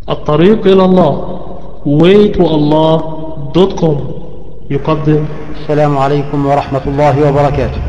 الطريق إلى الله waytoallah.com يقدم السلام عليكم ورحمة الله وبركاته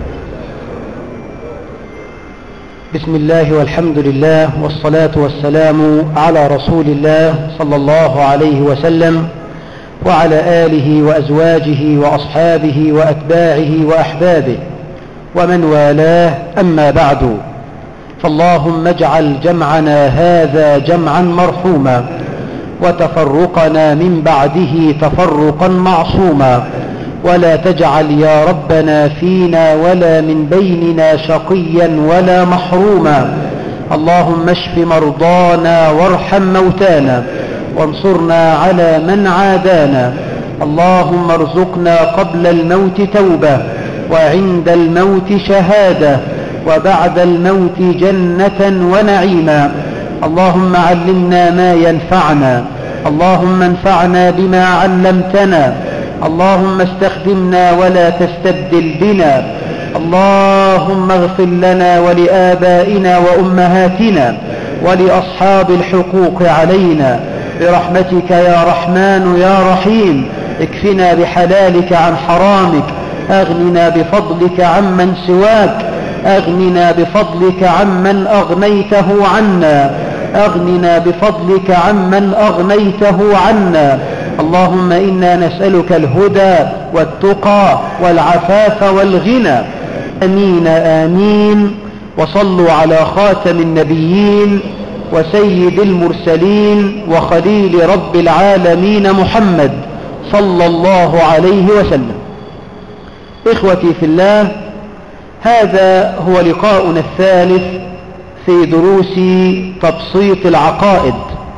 بسم الله والحمد لله والصلاة والسلام على رسول الله صلى الله عليه وسلم وعلى آله وأزواجه وأصحابه وأتباعه وأحبابه ومن والاه أما بعد فاللهم اجعل جمعنا هذا جمعا مرحوما وتفرقنا من بعده تفرقا معصوما ولا تجعل يا ربنا فينا ولا من بيننا شقيا ولا محروما اللهم اشف مرضانا وارحم موتانا وانصرنا على من عادانا اللهم ارزقنا قبل الموت توبة وعند الموت شهادة وبعد الموت جنة ونعيما اللهم علمنا ما ينفعنا اللهم انفعنا بما علمتنا اللهم استخدمنا ولا تستبدل بنا اللهم اغفر لنا ولآبائنا وأمهاتنا ولأصحاب الحقوق علينا برحمتك يا رحمن يا رحيم اكفنا بحلالك عن حرامك أغننا بفضلك عمن سواك أغننا بفضلك عمن أغنيته عنا أغننا بفضلك عمن أغنيته عنا اللهم إنا نسألك الهدى والتقى والعفاف والغنى أمين آمين وصلوا على خاتم النبيين وسيد المرسلين وخليل رب العالمين محمد صلى الله عليه وسلم إخوتي في الله هذا هو لقاؤنا الثالث في دروس تبسيط العقائد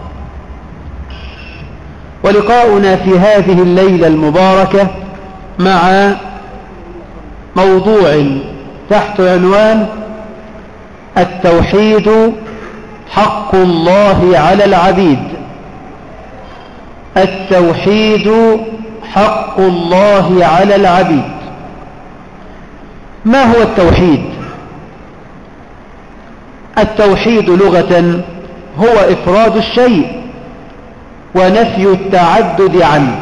ولقاؤنا في هذه الليلة المباركة مع موضوع تحت عنوان التوحيد حق الله على العبيد التوحيد حق الله على العبيد ما هو التوحيد التوحيد لغة هو إفراد الشيء ونفي التعدد عنه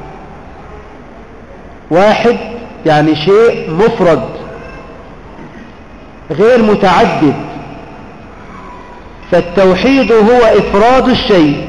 واحد يعني شيء مفرد غير متعدد فالتوحيد هو إفراد الشيء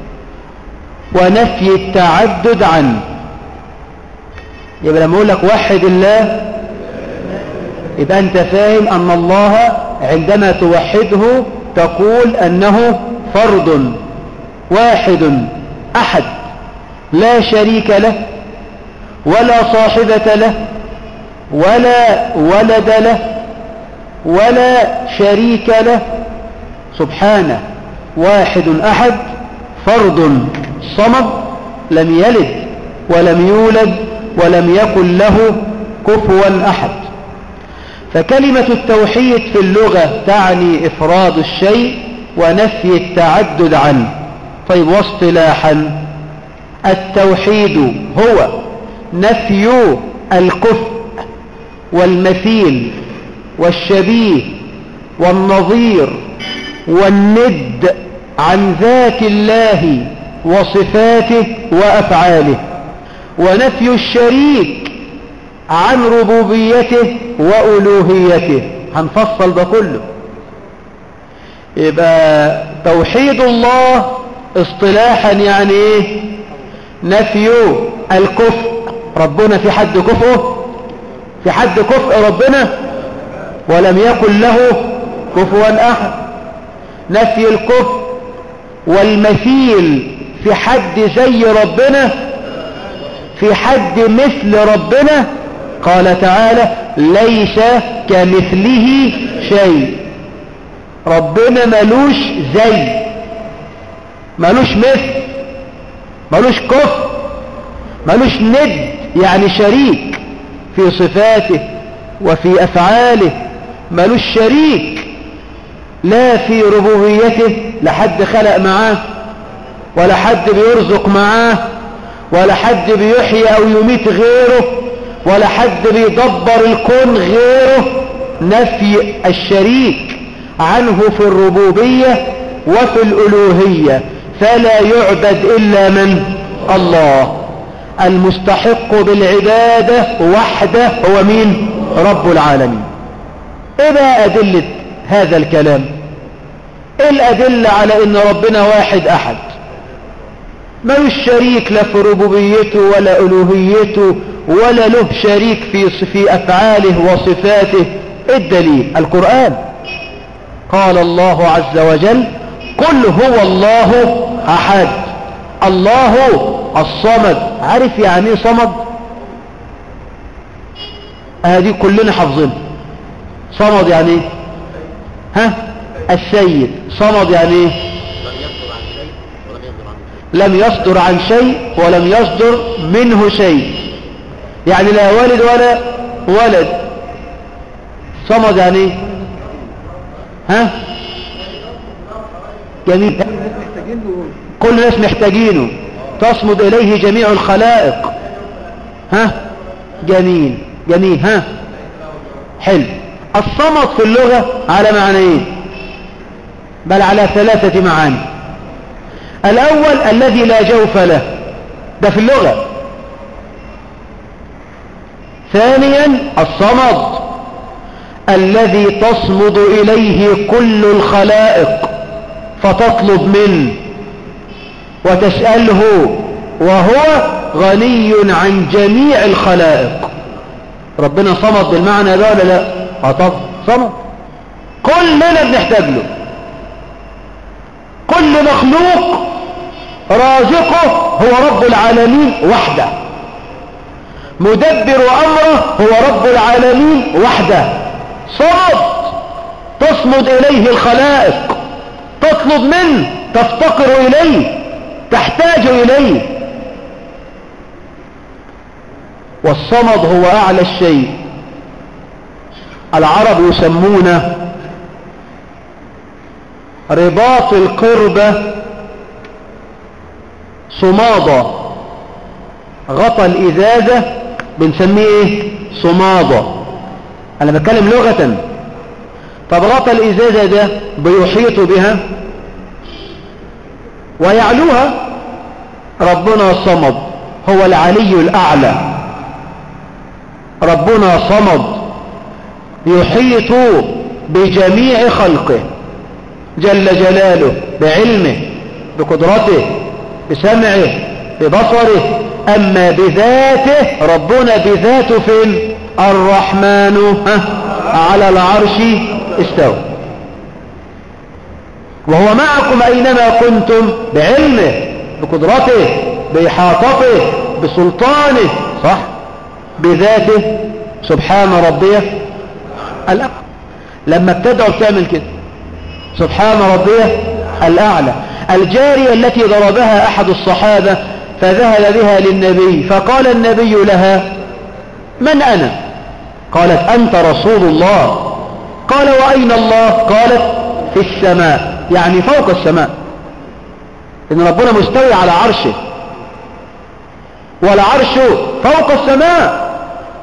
ونفي التعدد عنه يبقى لما أقول لك وحد الله يبقى أنت فاهم أن الله عندما توحده تقول أنه فرد واحد أحد لا شريك له ولا صاحبة له ولا ولد له ولا شريك له سبحانه واحد أحد فرد صمد لم يلد ولم يولد ولم يكن له كفوا أحد فكلمة التوحيد في اللغة تعني إفراد الشيء ونفي التعدد عنه طيب واصطلاحا التوحيد هو نفي الكفء والمثيل والشبيه والنظير والند عن ذات الله وصفاته وأفعاله ونفي الشريك عن ربوبيته وألوهيته هنفصل ده كله يبقى توحيد الله اصطلاحا يعني ايه نفي الكفء ربنا في حد كفؤه في حد كفء ربنا ولم يكن له كفوا احد نفي الكفء والمثيل في حد زي ربنا في حد مثل ربنا قال تعالى ليس كمثله شيء ربنا ملوش زي ملوش مثل ملوش كفر ملوش ند يعني شريك في صفاته وفي أفعاله ملوش شريك لا في ربوبيته لا حد خلق معاه ولا حد بيرزق معاه ولا حد بيحيي أو يميت غيره ولا حد بيدبر الكون غيره نفي الشريك عنه في الربوبية وفي الألوهية فلا يعبد إلا من الله المستحق بالعبادة وحده هو مين رب العالمين ايه بقى أدلة هذا الكلام ايه الأدلة على ان ربنا واحد احد ما شريك لا في ربوبيته ولا ألوهيته ولا له شريك في في أفعاله وصفاته الدليل القرآن قال الله عز وجل قل هو الله أحد الله الصمد عارف يعني ايه صمد هذه كلنا حافظينها صمد يعني ايه ها السيد صمد يعني ايه لم يصدر عن شيء ولم يصدر منه شيء يعني لا والد ولا ولد صمد يعني ايه ها جميل كل الناس محتاجينه تصمد إليه جميع الخلائق ها جميل جميل ها حلو الصمد في اللغة على معنيين بل على ثلاثة معاني الأول الذي لا جوف له ده في اللغة ثانيا الصمد الذي تصمد إليه كل الخلائق فتطلب منه وتسأله وهو غني عن جميع الخلائق ربنا صمد بالمعنى ده ولا لا طب صمد كلنا بنحتاج له كل مخلوق رازقه هو رب العالمين وحده مدبر أمره هو رب العالمين وحده صمد تصمد إليه الخلائق تطلب منه تفتقر إليه تحتاج إليه والصمد هو أعلى الشيء العرب يسمونه رباط القربة صمادة غطى الإزازة بنسميه ايه صمادة أنا بتكلم لغة طب غطى الإزازة ده بيحيط بها ويعلوها ربنا صمد هو العلي الأعلى ربنا صمد يحيط بجميع خلقه جل جلاله بعلمه بقدرته بسمعه ببصره أما بذاته ربنا بذاته فين الرحمن على العرش استوى وهو معكم أينما كنتم بعلمه بقدرته بإحاطته بسلطانه صح بذاته سبحان ربي الأعلى لما ابتدعوا بتعمل كده سبحان ربي الأعلى الجارية التي ضربها أحد الصحابة فذهب بها للنبي فقال النبي لها من أنا قالت أنت رسول الله قال وأين الله قالت في السماء يعني فوق السماء إن ربنا مستوي على عرشه والعرش فوق السماء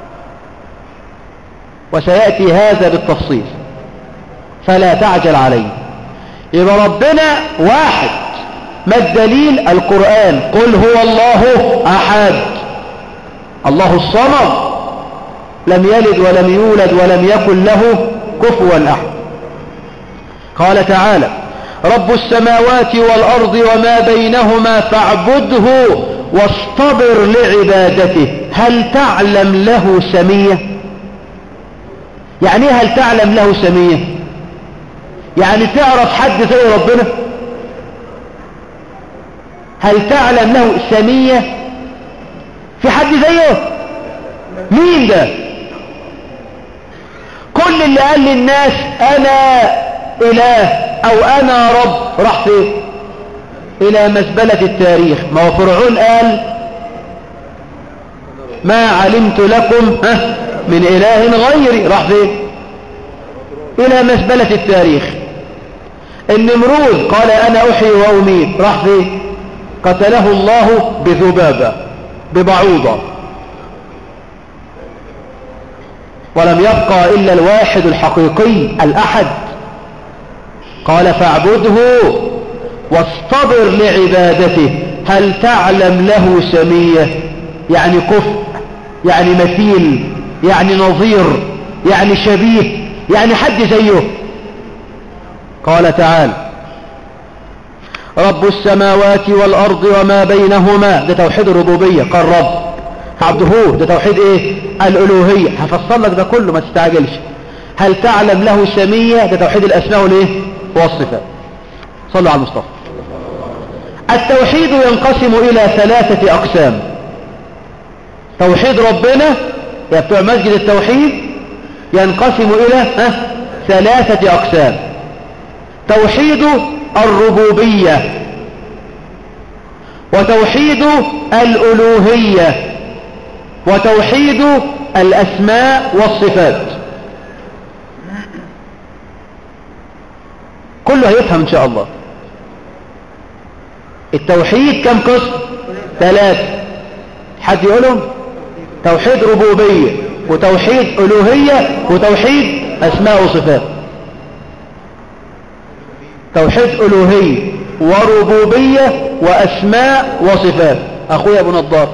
وسيأتي هذا بالتفصيل فلا تعجل عليه يبقى ربنا واحد ما الدليل القرآن قل هو الله أحد الله الصمد لم يلد ولم يولد ولم يكن له كفوا أحد قال تعالى رب السماوات والأرض وما بينهما فاعبده واصطبر لعبادته هل تعلم له سمية يعني ايه هل تعلم له سمية يعني تعرف حد زي ربنا هل تعلم له سمية في حد زيه مين ده كل اللي قال للناس انا اله او انا رب راح فين الى مزبلة التاريخ ما هو فرعون قال ما علمت لكم ها من اله غيري راح فين الى مزبلة التاريخ النمرود قال انا احيي واميت راح فين قتله الله بذبابة ببعوضة ولم يبقى إلا الواحد الحقيقي الأحد قال فاعبده واصطبر لعبادته هل تعلم له سمية يعني كفء يعني مثيل يعني نظير يعني شبيه يعني حد زيه قال تعالى رب السماوات والأرض وما بينهما ده توحيد الربوبية قال رب عبده ده توحيد ايه الألوهية هفصل لك ده كله ما تستعجلش هل تعلم له سمية ده توحيد الأسماء والايه والصفات صلوا على المصطفى التوحيد ينقسم إلى ثلاثة أقسام توحيد ربنا يا بتوع مسجد التوحيد ينقسم إلى ها ثلاثة أقسام توحيد الربوبية وتوحيد الألوهية وتوحيد الأسماء والصفات كله هيفهم إن شاء الله التوحيد كم قسم ثلاثة حد يقولهم توحيد ربوبية وتوحيد ألوهية وتوحيد أسماء وصفات توحيد ألوهية وربوبية وأسماء وصفات أخويا أبو نضار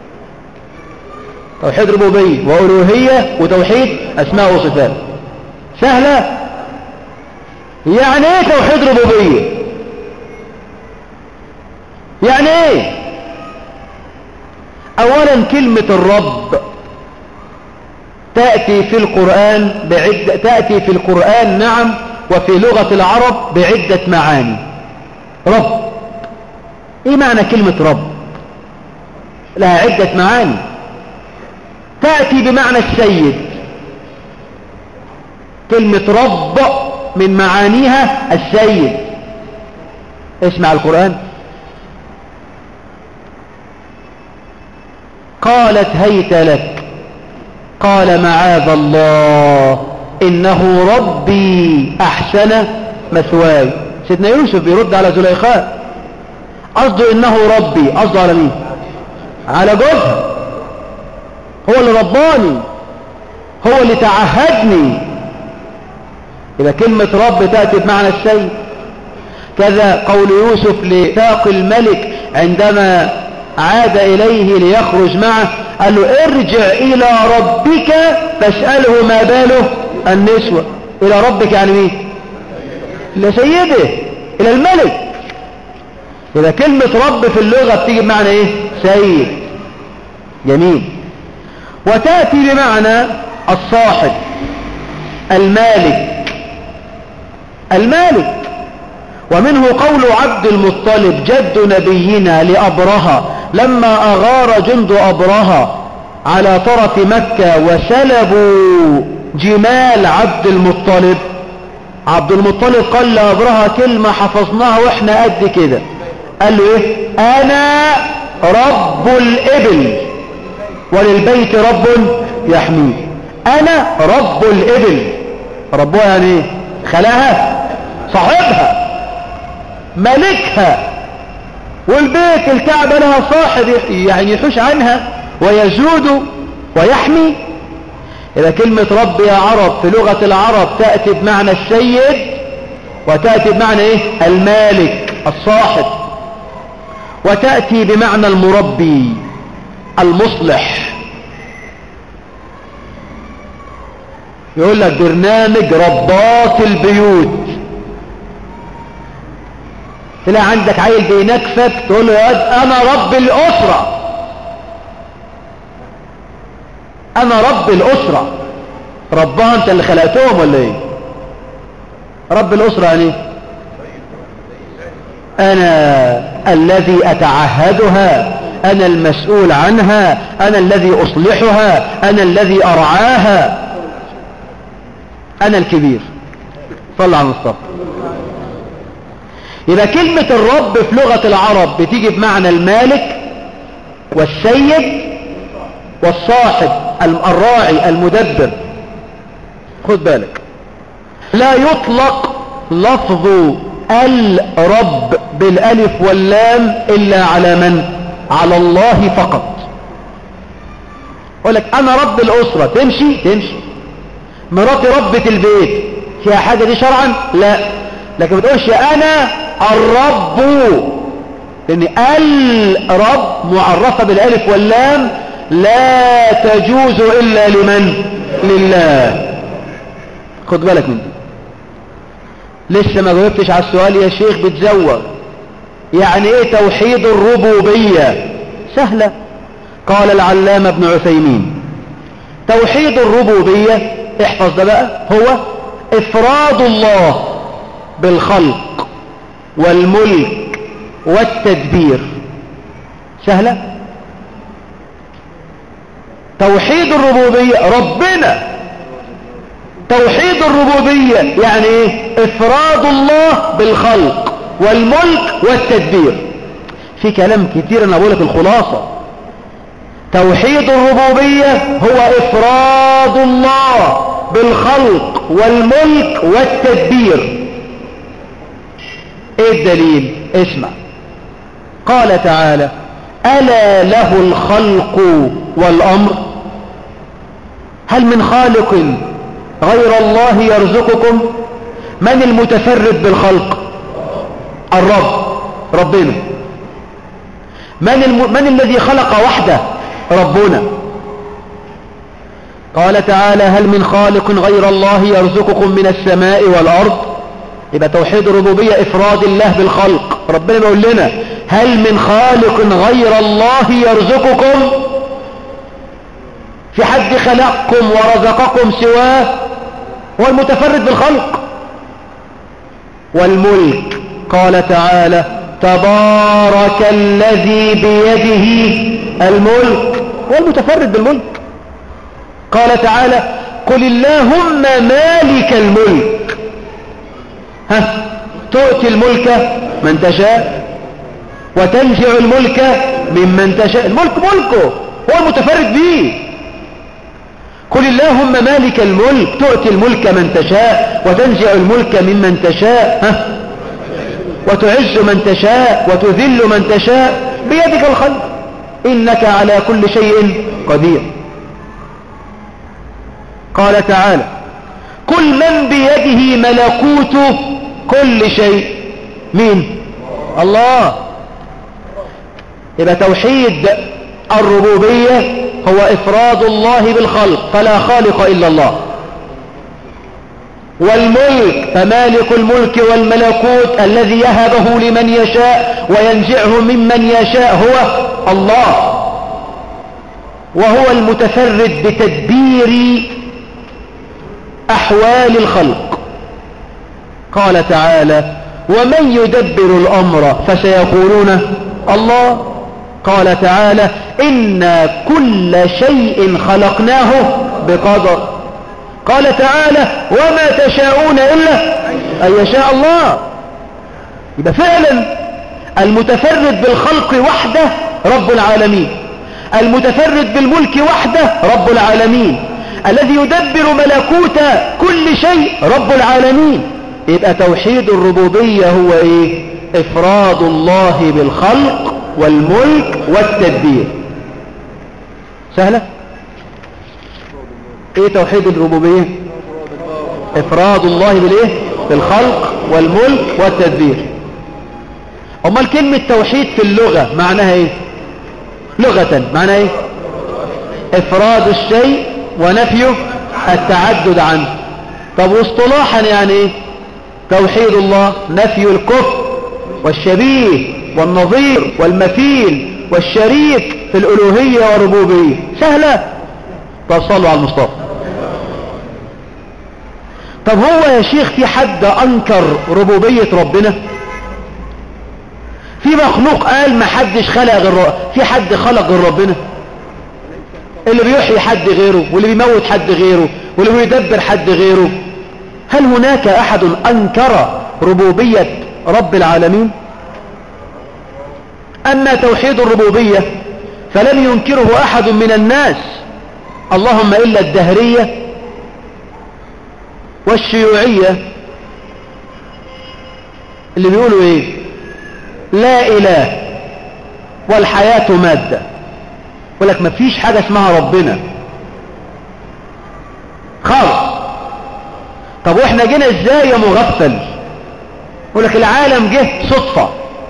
توحيد ربوبية وألوهية وتوحيد أسماء وصفات سهلة يعني ايه توحيد ربوبية يعني ايه اولا كلمة الرب تأتي في القرآن بعدة تأتي في القرآن نعم وفي لغة العرب بعدة معاني رب ايه معنى كلمة رب لها عدة معاني تأتي بمعنى السيد كلمة رب من معانيها السيد اسمع القرآن قالت هيت لك قال معاذ الله إنه ربي أحسن مثواي سيدنا يوسف بيرد على زليخاء قصده إنه ربي قصده على مين على جوزها هو اللي رباني هو اللي تعهدني إذا كلمة رب تأتي بمعنى السيد كذا قول يوسف لفاق الملك عندما عاد إليه ليخرج معه قال له ارجع إلى ربك فاسأله ما باله النسوة إلى ربك يعني مين لسيده إلى الملك إذا كلمة رب في اللغة بتيجي بمعنى إيه سيد جميل وتأتي بمعنى الصاحب المالك المالك ومنه قول عبد المطلب جد نبينا لأبرهة لما أغار جند أبرهة على طرف مكة وسلبوا جمال عبد المطلب عبد المطلب قال لأبرهة كلمة حفظناها واحنا قد كده قال له ايه انا رب الابل وللبيت رب يحميه انا رب الابل ربها يعني ايه خلاها صاحبها ملكها والبيت الكعبة لها صاحب يعني يحوش عنها ويزود ويحمي إذا كلمة رب يا عرب في لغة العرب تأتي بمعنى السيد وتأتي بمعنى إيه المالك الصاحب وتأتي بمعنى المربي المصلح يقول لك برنامج رباط البيوت تلاقي عندك عيل بينكفك تقول له يا واد انا رب الاسرة انا رب الاسرة ربها انت اللي خلقتهم ولا ايه رب الاسرة يعني انا الذي اتعهدها انا المسؤول عنها انا الذي اصلحها انا الذي ارعاها انا الكبير صلى على المصطفى يبقى كلمة الرب في لغة العرب بتيجي بمعنى المالك والسيد والصاحب الراعي المدبر خد بالك لا يطلق لفظ الرب بالالف واللام الا على من على الله فقط اقول لك انا رب الاسرة تمشي تمشي مراتي ربة البيت فيها حاجة دي شرعا لا لكن ما تقولش انا الرب لان الرب معرفة بالالف واللام لا تجوز الا لمن لله خد بالك من دي لسه ما جاوبتش على السؤال يا شيخ بتزوج يعني ايه توحيد الربوبية سهلة قال العلامة ابن عثيمين توحيد الربوبية احفظ ده بقى هو افراد الله بالخلق والملك والتدبير سهلة توحيد الربوبية ربنا توحيد الربوبية يعني ايه افراد الله بالخلق والملك والتدبير في كلام كتير انا بقولك الخلاصة توحيد الربوبية هو افراد الله بالخلق والملك والتدبير ايه الدليل اسمع قال تعالى ألا له الخلق والأمر هل من خالق غير الله يرزقكم من المتفرد بالخلق الرب ربنا من, الم... من الذي خلق وحده ربنا قال تعالى هل من خالق غير الله يرزقكم من السماء والأرض يبقى توحيد الربوبية إفراد الله بالخلق ربنا بيقول لنا هل من خالق غير الله يرزقكم في حد خلقكم ورزقكم سواه هو المتفرد بالخلق والملك قال تعالى تبارك الذي بيده الملك هو المتفرد بالملك قال تعالى قل اللهم مالك الملك ها تؤتي الملك من تشاء وتنزع الملك ممن تشاء الملك ملكه هو المتفرد به قل اللهم مالك الملك تؤتي الملك من تشاء وتنزع الملك ممن تشاء ها وتعز من تشاء وتذل من تشاء بيدك الخلق إنك على كل شيء قدير قال تعالى كل من بيده ملكوت كل شيء مين الله يبقى توحيد الربوبية هو إفراد الله بالخلق فلا خالق إلا الله والملك فمالك الملك والملكوت الذي يهبه لمن يشاء وينزعه ممن يشاء هو الله وهو المتفرد بتدبير أحوال الخلق قال تعالى ومن يدبر الأمر فسيقولون الله قال تعالى إنا كل شيء خلقناه بقدر قال تعالى وما تشاءون إلا أن يشاء الله يبقى فعلا المتفرد بالخلق وحده رب العالمين المتفرد بالملك وحده رب العالمين الذي يدبر ملكوت كل شيء رب العالمين يبقى توحيد الربوبية هو ايه افراد الله بالخلق والملك والتدبير سهلة ايه توحيد الربوبية افراد الله بالايه بالخلق والملك والتدبير امال كلمة توحيد في اللغة معناها ايه لغة معناها ايه افراد الشيء ونفيه التعدد عنه طب واصطلاحا يعني ايه توحيد الله نفي الكفر والشبيه والنظير والمثيل والشريك في الألوهية والربوبية سهلة طب صلوا على المصطفى طب هو يا شيخ في حد أنكر ربوبية ربنا في مخلوق قال ما حدش خلق غير في حد خلق غير ربنا اللي بيحيي حد غيره واللي بيموت حد غيره واللي بيدبر حد غيره هل هناك أحد أنكر ربوبية رب العالمين أما توحيد الربوبية فلم ينكره أحد من الناس اللهم إلا الدهرية والشيوعية اللي بيقولوا ايه لا اله والحياة مادة يقول لك مفيش حاجة اسمها ربنا خالص طب واحنا جينا ازاي يا مغفل يقول لك العالم جه صدفة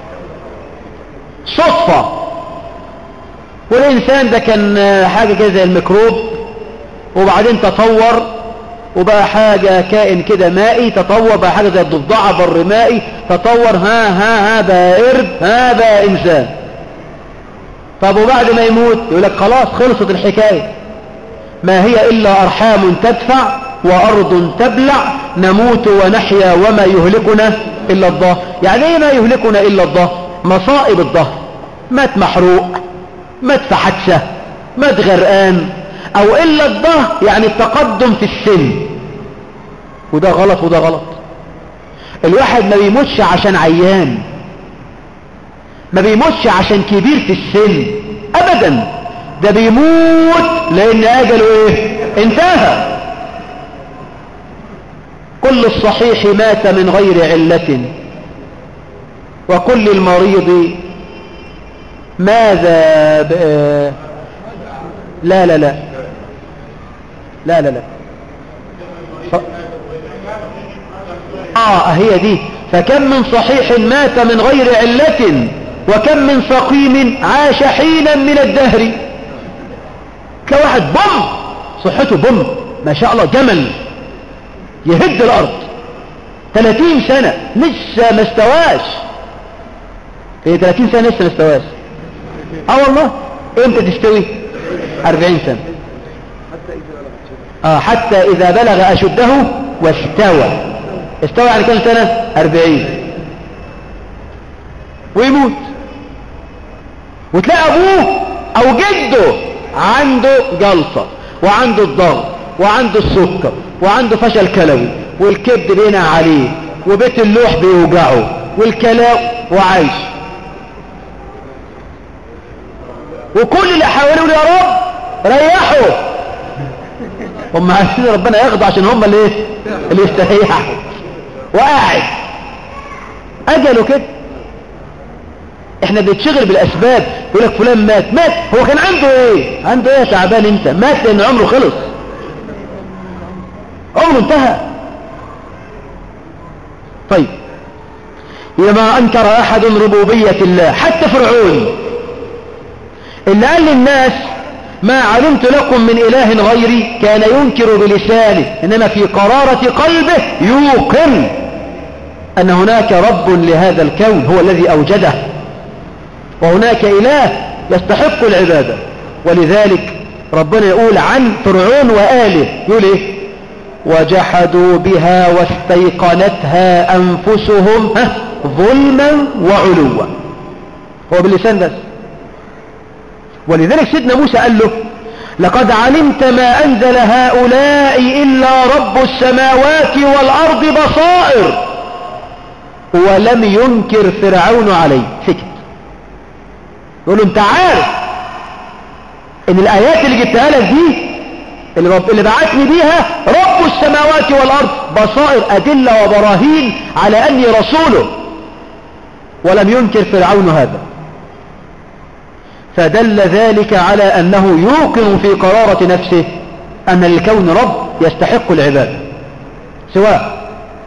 صدفة والإنسان ده كان حاجة كده زي الميكروب وبعدين تطور وبقى حاجة كائن كده مائي تطور بقى حاجة زي الضفدعة بر مائي تطور ها ها ها بقى قرد ها بقى إنسان طب وبعد ما يموت يقول لك خلاص خلصت الحكاية ما هي إلا أرحام تدفع وأرض تبلع نموت ونحيا وما يهلكنا إلا الظهر يعني إيه ما يهلكنا إلا الظهر مصائب الظهر مات محروق مات في حادثة مات غرقان أو إلا الظهر يعني التقدم في السن وده غلط وده غلط الواحد ما بيموتش عشان عيان ما بيموتش عشان كبير في السن أبدا ده بيموت لأن أجله إيه انتهى كل الصحيح مات من غير علة وكل المريض ماذا ب... لا لا لا لا لا لا ف... آه هي دي فكم من صحيح مات من غير علة وكم من سقيم عاش حينا من الدهر كواحد بم صحته بم ما شاء الله جمل يهد الأرض 30 سنة لسه ما استواش هي 30 سنة لسه ما استواش اه والله امتى تستوي 40 سنة اه حتى إذا بلغ أشده واستوى استوى يعني كم سنة 40 ويموت وتلاقي أبوه أو جده عنده جلطة وعنده الضغط وعنده السكر وعنده فشل كلوي والكبد بينع عليه وبيت اللوح بيوجعه والكلاء وعايش وكل اللي حواليه يا رب ريحوا هم عايزين ربنا ياخده عشان هم اللي ايه اللي يستريحوا وقاعد اجله كده احنا بنتشغل بالاسباب يقول لك فلان مات مات هو كان عنده ايه عنده ايه تعبان انت مات لان عمره خلص عمره انتهى طيب لما انكر احد ربوبية الله حتى فرعون اللي قال للناس ما علمت لكم من اله غيري كان ينكر بلسانه انما في قرارة قلبه يوقن ان هناك رب لهذا الكون هو الذي اوجده وهناك اله يستحق العبادة ولذلك ربنا يقول عن فرعون وآله يقول ايه وجحدوا بها واستيقنتها أنفسهم ظلما وعلوا هو باللسان بس ولذلك سيدنا موسى قال له لقد علمت ما أنزل هؤلاء إلا رب السماوات والأرض بصائر ولم ينكر فرعون عليه سكت يقول له انت عارف ان الآيات اللي جبتها لك دي اللي, رب اللي بعتني بيها رب السماوات والأرض بصائر أدلة وبراهين على أني رسوله ولم ينكر فرعون هذا فدل ذلك على أنه يوقن في قرارة نفسه أن الكون رب يستحق العبادة سواء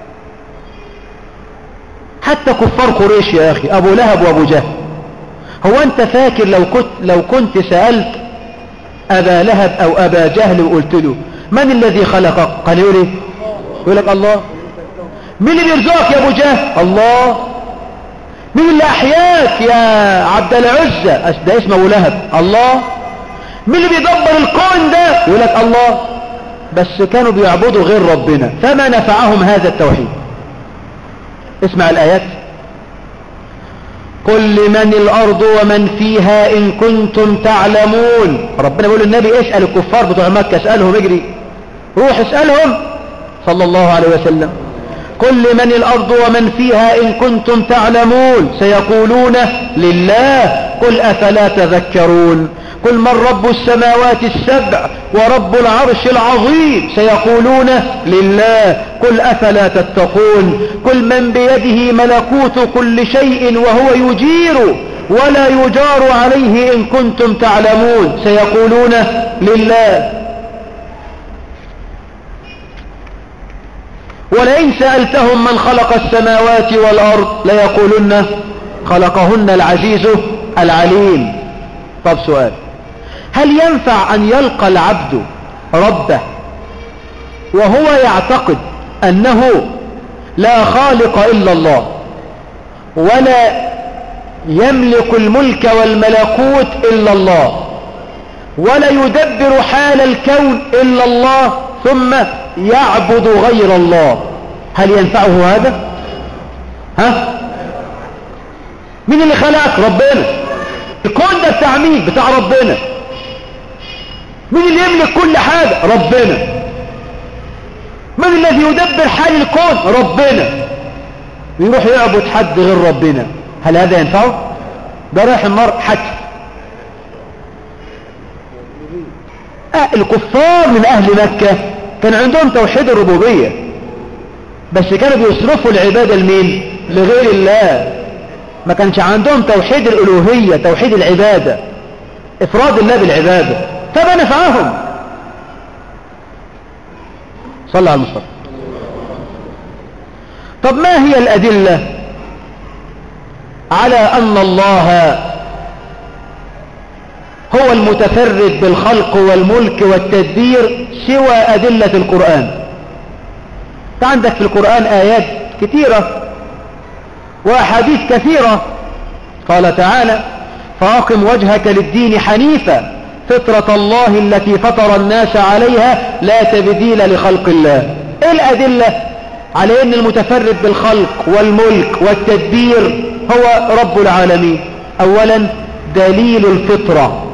حتى كفار قريش يا أخي أبو لهب وأبو جهل هو أنت فاكر لو كنت, لو كنت سألت أبا لهب أو أبا جهل وقلت له من الذي خلقك قال يقول ايه يقول لك الله مين اللي بيرزقك يا أبو جهل الله مين اللي أحياك يا عبد العزة ده اسمه أبو لهب الله مين اللي بيدبر الكون ده يقول لك الله بس كانوا بيعبدوا غير ربنا فما نفعهم هذا التوحيد اسمع الآيات قل لمن الأرض ومن فيها إن كنتم تعلمون ربنا بيقول للنبي اسأل الكفار بتوع مكة اسألهم اجري روح اسألهم صلى الله عليه وسلم قل لمن الأرض ومن فيها إن كنتم تعلمون سيقولون لله قل أفلا تذكرون قل من رب السماوات السبع ورب العرش العظيم سيقولون لله قل أفلا تتقون قل من بيده ملكوت كل شيء وهو يجير ولا يجار عليه إن كنتم تعلمون سيقولون لله ولئن سألتهم من خلق السماوات والأرض ليقولن خلقهن العزيز العليم طب سؤال هل ينفع أن يلقى العبد ربه وهو يعتقد أنه لا خالق إلا الله ولا يملك الملك والملكوت إلا الله ولا يدبر حال الكون إلا الله ثم يعبد غير الله هل ينفعه هذا ها مين اللي خلقك ربنا الكون ده بتاع مين بتاع ربنا مين اللي يملك كل حاجة ربنا من الذي يدبر حال الكون ربنا يروح يعبد حد غير ربنا هل هذا ينفعه ده رايح النار حتى آه الكفار من اهل مكة كان عندهم توحيد الربوبية بس كانوا بيصرفوا العبادة لمين لغير الله ما كانش عندهم توحيد الالوهية توحيد العبادة افراد الله بالعبادة فما نفعهم صلى على المصطفى طب ما هي الأدلة على أن الله هو المتفرد بالخلق والملك والتدبير سوى أدلة القرآن عندك في القرآن آيات كثيرة وأحاديث كثيرة قال تعالى فأقم وجهك للدين حنيفا فطرة الله التي فطر الناس عليها لا تبديل لخلق الله ايه الأدلة على ان المتفرد بالخلق والملك والتدبير هو رب العالمين اولا دليل الفطرة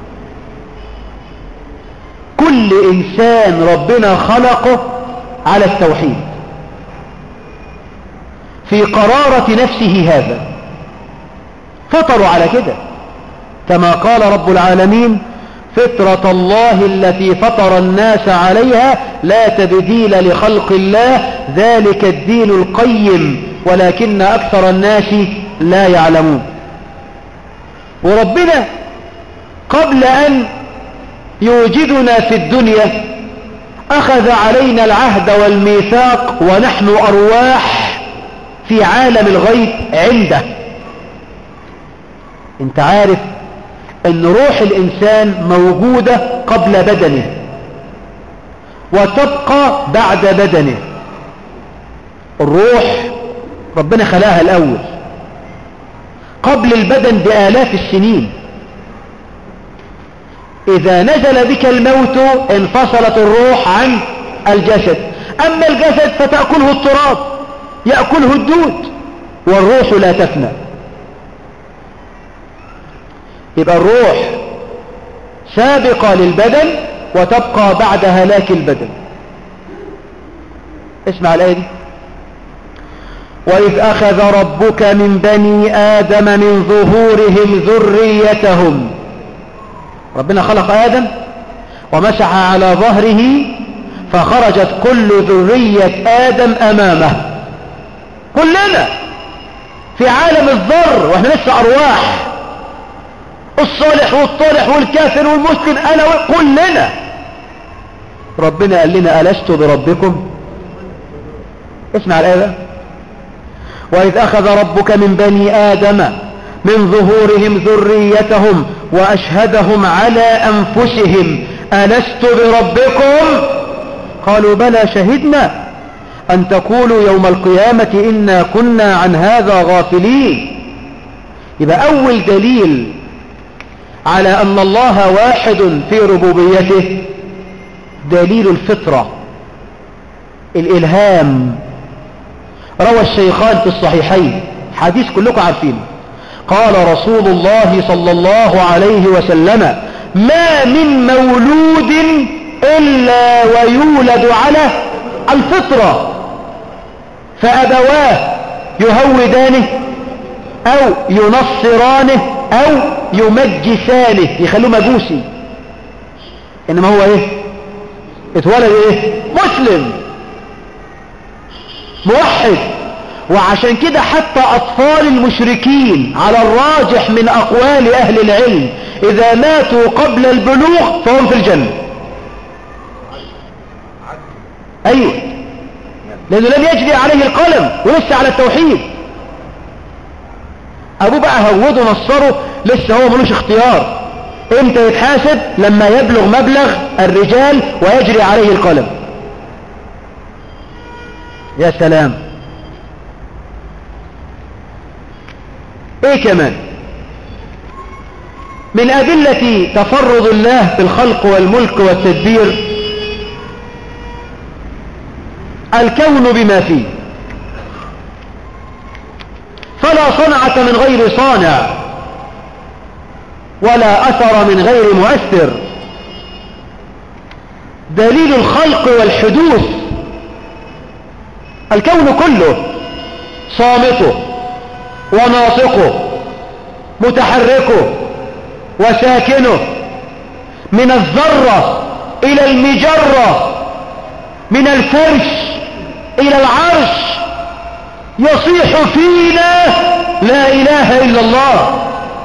كل انسان ربنا خلقه على التوحيد في قرارة نفسه هذا فطروا على كده كما قال رب العالمين فطرة الله التي فطر الناس عليها لا تبديل لخلق الله ذلك الدين القيم ولكن أكثر الناس لا يعلمون وربنا قبل أن يوجدنا في الدنيا أخذ علينا العهد والميثاق ونحن أرواح في عالم الغيب عنده انت عارف ان روح الانسان موجودة قبل بدنه وتبقى بعد بدنه الروح ربنا خلاها الاول قبل البدن بآلاف السنين اذا نزل بك الموت انفصلت الروح عن الجسد اما الجسد فتأكله التراب يأكله الدود والروح لا تفنى يبقى الروح سابقة للبدن وتبقى بعد هلاك البدن اسمع الآية دي وإذ أخذ ربك من بني آدم من ظهورهم ذريتهم ربنا خلق آدم ومسح على ظهره فخرجت كل ذرية آدم أمامه كلنا في عالم الذر واحنا لسه أرواح الصالح والطالح والكافر والمسلم أنا كلنا ربنا قال لنا ألست بربكم اسمع الآية وإذ أخذ ربك من بني آدم من ظهورهم ذريتهم وأشهدهم على أنفسهم ألست بربكم قالوا بلى شهدنا أن تقولوا يوم القيامة إنا كنا عن هذا غافلين يبقى أول دليل على أن الله واحد في ربوبيته دليل الفطرة الإلهام روى الشيخان في الصحيحين حديث كلكم عارفينه قال رسول الله صلى الله عليه وسلم ما من مولود إلا ويولد على الفطرة فأبواه يهودانه أو ينصرانه أو يمجسانه يخلوه مجوسي إنما هو إيه اتولد إيه مسلم موحد وعشان كده حتى أطفال المشركين على الراجح من أقوال أهل العلم إذا ماتوا قبل البلوغ فهم في الجنة أيوة لأنه لم يجري عليه القلم ولسه على التوحيد أبوه بقى هوده نصره لسه هو ملوش اختيار امتى يتحاسب لما يبلغ مبلغ الرجال ويجري عليه القلم يا سلام ايه كمان من أدلة تفرد الله بالخلق والملك والتدبير الكون بما فيه فلا صنعة من غير صانع ولا أثر من غير مؤثر دليل الخلق والحدوث الكون كله صامته وناطقه متحركه وساكنه من الذرة إلى المجرة من الفرش إلى العرش يصيح فينا لا إله إلا الله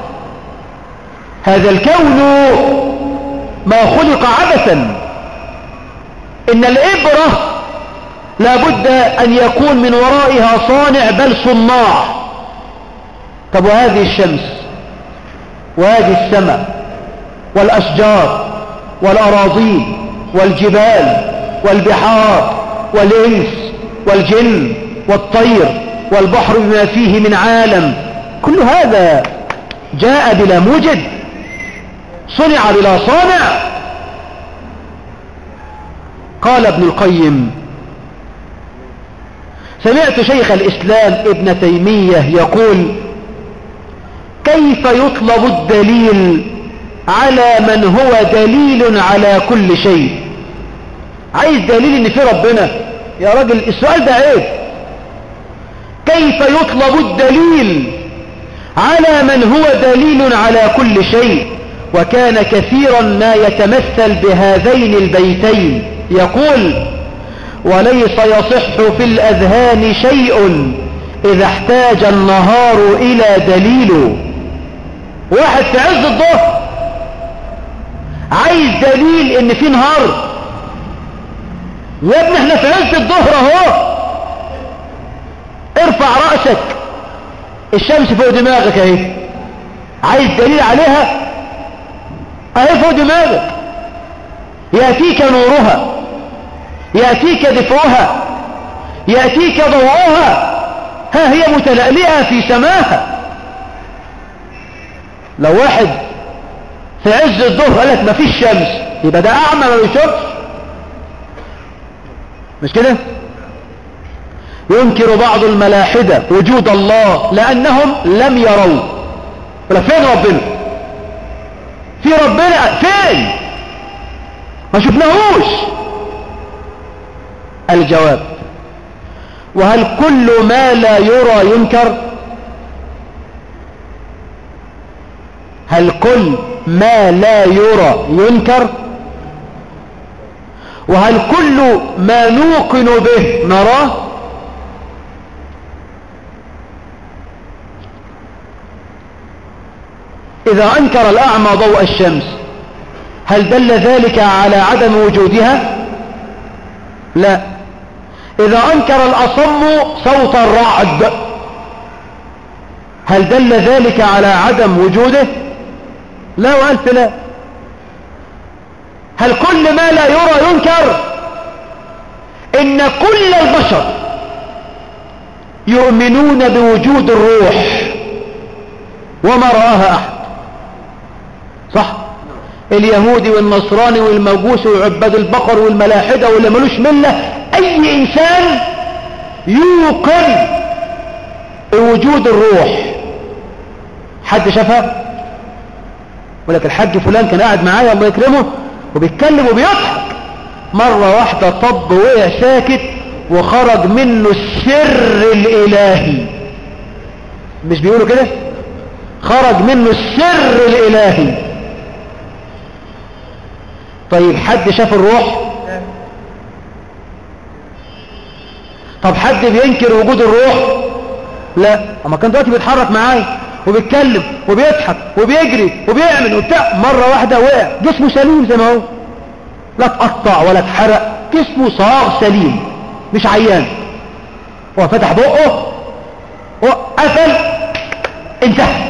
هذا الكون ما خلق عبثا إن الإبرة لابد أن يكون من ورائها صانع بل صناع طب وهذه الشمس وهذه السماء والأشجار والأراضين والجبال والبحار والإنس والجن والطير والبحر بما فيه من عالم كل هذا جاء بلا موجد صنع بلا صانع قال ابن القيم سمعت شيخ الإسلام ابن تيمية يقول كيف يطلب الدليل على من هو دليل على كل شيء عايز دليل ان في ربنا يا راجل السؤال ده عيب كيف يطلب الدليل على من هو دليل على كل شيء وكان كثيرا ما يتمثل بهذين البيتين يقول وليس يصح في الأذهان شيء إذا احتاج النهار إلى دليل واحد في عز الظهر عايز دليل ان في نهار يا ابني احنا في عز الظهر اهو ارفع رأسك الشمس فوق دماغك اهي عايز دليل عليها اهي فوق دماغك يأتيك نورها يأتيك دفعها يأتيك ضوءها ها هي متلألئة في سماها لو واحد في عز الظهر قال لك ما فيش شمس يبقى ده اعمى ما بيشوفش مش كده ينكر بعض الملاحدة وجود الله لأنهم لم يروا ولا فين ربنا في ربنا فين ما شفناهوش الجواب وهل كل ما لا يرى ينكر هل كل ما لا يرى ينكر وهل كل ما نوقن به نراه إذا أنكر الأعمى ضوء الشمس هل دل ذلك على عدم وجودها لا إذا أنكر الأصم صوت الرعد هل دل ذلك على عدم وجوده لا وألف لا هل كل ما لا يرى ينكر إن كل البشر يؤمنون بوجود الروح وما رآها أحد صح اليهودي والنصراني والمجوس وعباد البقر والملاحدة واللي ملوش ملة أي إنسان يوقن بوجود الروح حد شافها ولكن الحاج فلان كان قاعد معايا الله يكرمه وبيتكلم وبيضحك مرة واحدة طب وقع ساكت وخرج منه السر الإلهي مش بيقولوا كده خرج منه السر الإلهي طيب حد شاف الروح طب حد بينكر وجود الروح لا اما كان دلوقتي بيتحرك معايا وبيتكلم وبيضحك وبيجري وبيعمل وبتاع مرة واحدة وقع جسمه سليم زي ما هو لا اتقطع ولا اتحرق جسمه صاغ سليم مش عيان هو فتح بقه قفل انتهى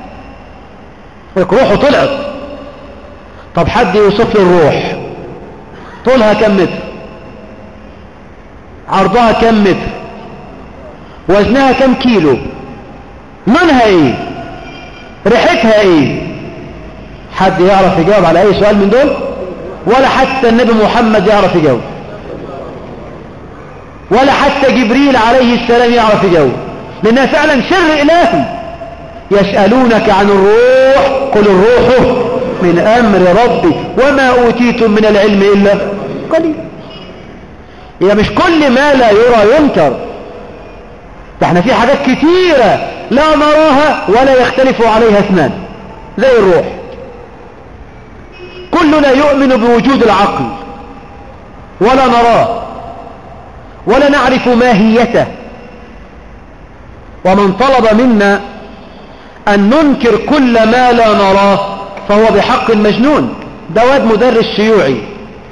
روحه طلعت طب حد يوصف لي الروح طولها كم متر عرضها كم متر وزنها كم كيلو لونها ايه ريحتها ايه حد يعرف يجاوب على اي سؤال من دول ولا حتى النبي محمد يعرف يجاوب ولا حتى جبريل عليه السلام يعرف يجاوب لانها فعلا سر الهي يسألونك عن الروح قل الروح من امر ربي وما اوتيتم من العلم الا قليل هي مش كل ما لا يرى ينكر ده احنا في حاجات كتيرة لا نراها ولا يختلف عليها اثنان زي الروح كلنا يؤمن بوجود العقل ولا نراه ولا نعرف ماهيته ومن طلب منا أن ننكر كل ما لا نراه فهو بحق مجنون ده واد مدرس شيوعي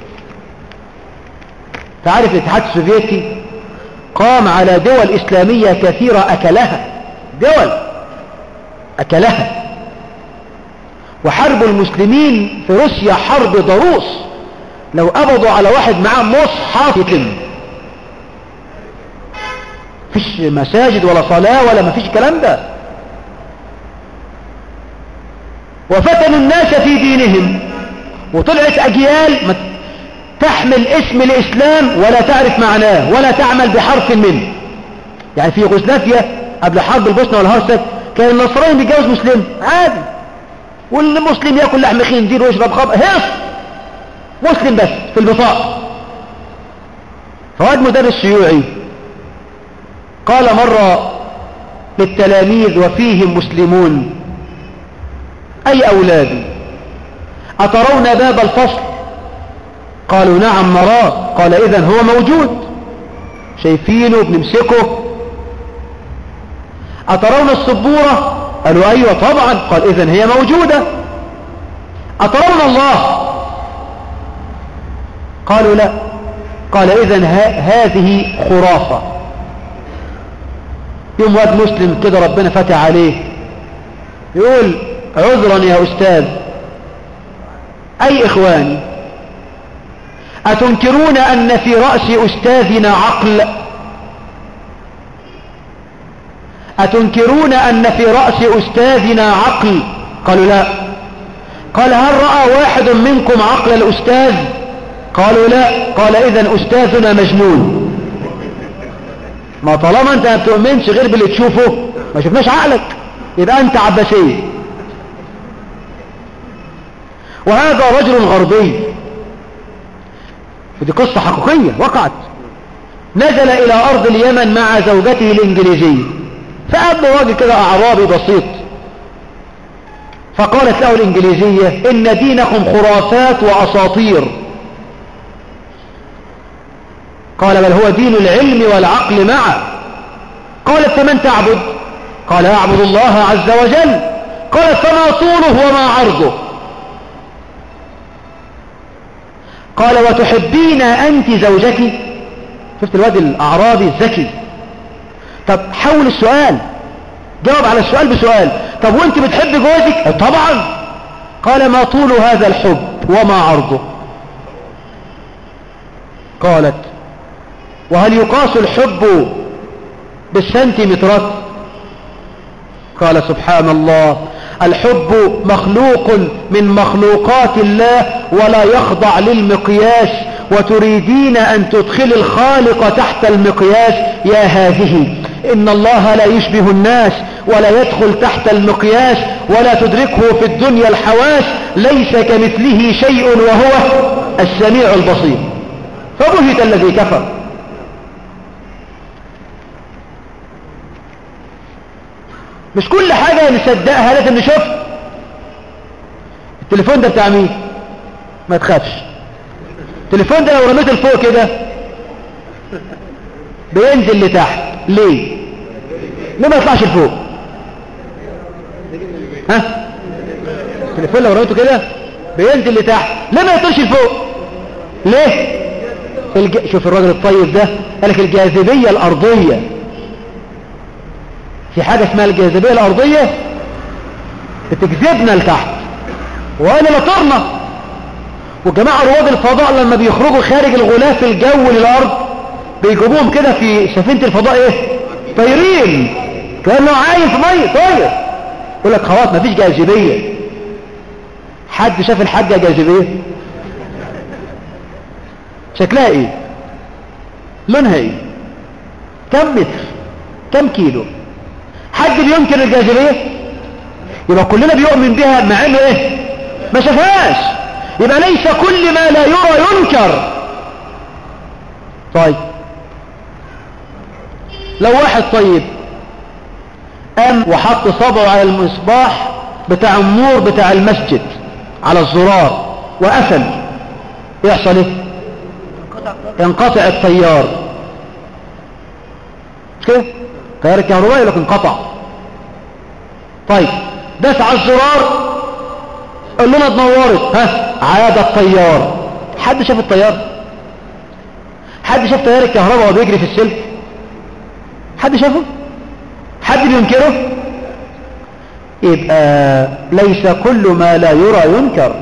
تعرف الاتحاد السوفيتي قام على دول إسلامية كثيرة أكلها دول أكلها وحرب المسلمين في روسيا حرب ضروس لو قبضوا على واحد معاه مصحف يتم فيش مساجد ولا صلاة ولا ما فيش الكلام ده وفتنوا الناس في دينهم وطلعت أجيال تحمل اسم الإسلام ولا تعرف معناه ولا تعمل بحرف منه يعني في يوغوسلافيا قبل حرب البوسنة والهرسك كان النصراني بيتجوز مسلم عادي والمسلم ياكل لحم خنزير ويشرب خمر هيص مسلم بس في البطاقة فواد مدرس شيوعي قال مرة للتلاميذ وفيهم مسلمون أي أولادي أترون باب الفصل قالوا نعم نراه قال إذن هو موجود شايفينه بنمسكه أترون السبورة قالوا أيوة طبعا قال إذن هي موجودة أترون الله قالوا لا قال إذن هذه خرافة يوم واد مسلم كده ربنا فتح عليه يقول عذرا يا أستاذ أي إخواني أتنكرون أن في رأس أستاذنا عقل أتنكرون أن في رأس أستاذنا عقل قالوا لا قال هل رأى واحد منكم عقل الأستاذ قالوا لا قال إذن أستاذنا مجنون ما طالما أنت ما بتؤمنش غير باللي تشوفه ما شفناش عقلك يبقى أنت عباسي وهذا رجل غربي ودي قصة حقيقية وقعت نزل إلى أرض اليمن مع زوجته الإنجليزية فقابل راجل كده أعرابي بسيط فقالت له الإنجليزية إن دينكم خرافات وأساطير قال بل هو دين العلم والعقل معا قالت فمن تعبد قال أعبد الله عز وجل قالت فما طوله وما عرضه قال وتحبين أنت زوجتي شفت الواد الأعرابي الذكي طب حول السؤال جاوب على السؤال بسؤال طب وانت بتحب جوزك طبعا قال ما طول هذا الحب وما عرضه قالت وهل يقاس الحب بالسنتيمترات قال سبحان الله الحب مخلوق من مخلوقات الله ولا يخضع للمقياس وتريدين أن تدخل الخالق تحت المقياس يا هذه إن الله لا يشبه الناس ولا يدخل تحت المقياس ولا تدركه في الدنيا الحواس ليس كمثله شيء وهو السميع البصير فبهت الذي كفر مش كل حاجة نصدقها لازم نشوف التليفون ده بتاع مين ما تخافش التليفون ده لو رميته لفوق كده بينزل لتحت ليه ليه ما يطلعش لفوق ها التليفون لو رميته كده بينزل لتحت ليه ما يطلعش لفوق ليه الج... شوف الراجل الطيب ده قال لك الجاذبية الأرضية في حاجة اسمها الجاذبية الأرضية بتجذبنا لتحت وإلا لطرنا وجماعة رواد الفضاء لما بيخرجوا خارج الغلاف الجوي للأرض بيجيبوهم كده في سفينة الفضاء ايه طايرين كأنه عايم في مية طاير يقول لك خلاص مفيش جاذبية حد شاف الحاجة جاذبية شكلها ايه لونها ايه كم متر كم كيلو حد بينكر الجاذبية يبقى كلنا بيؤمن بها مع انه ايه ما شافهاش يبقى ليس كل ما لا يرى ينكر طيب لو واحد طيب قام وحط صبعه على المصباح بتاع النور بتاع المسجد على الزرار وقفل يحصل ايه ينقطع التيار مش كده تيار الكهربائي لكن انقطع طيب داس على الزرار قال لنا اتنورت ها عاد التيار حد شاف التيار حد شاف تيار الكهرباء وهو بيجري في السلك حد شافه حد بينكره يبقى ليس كل ما لا يرى ينكر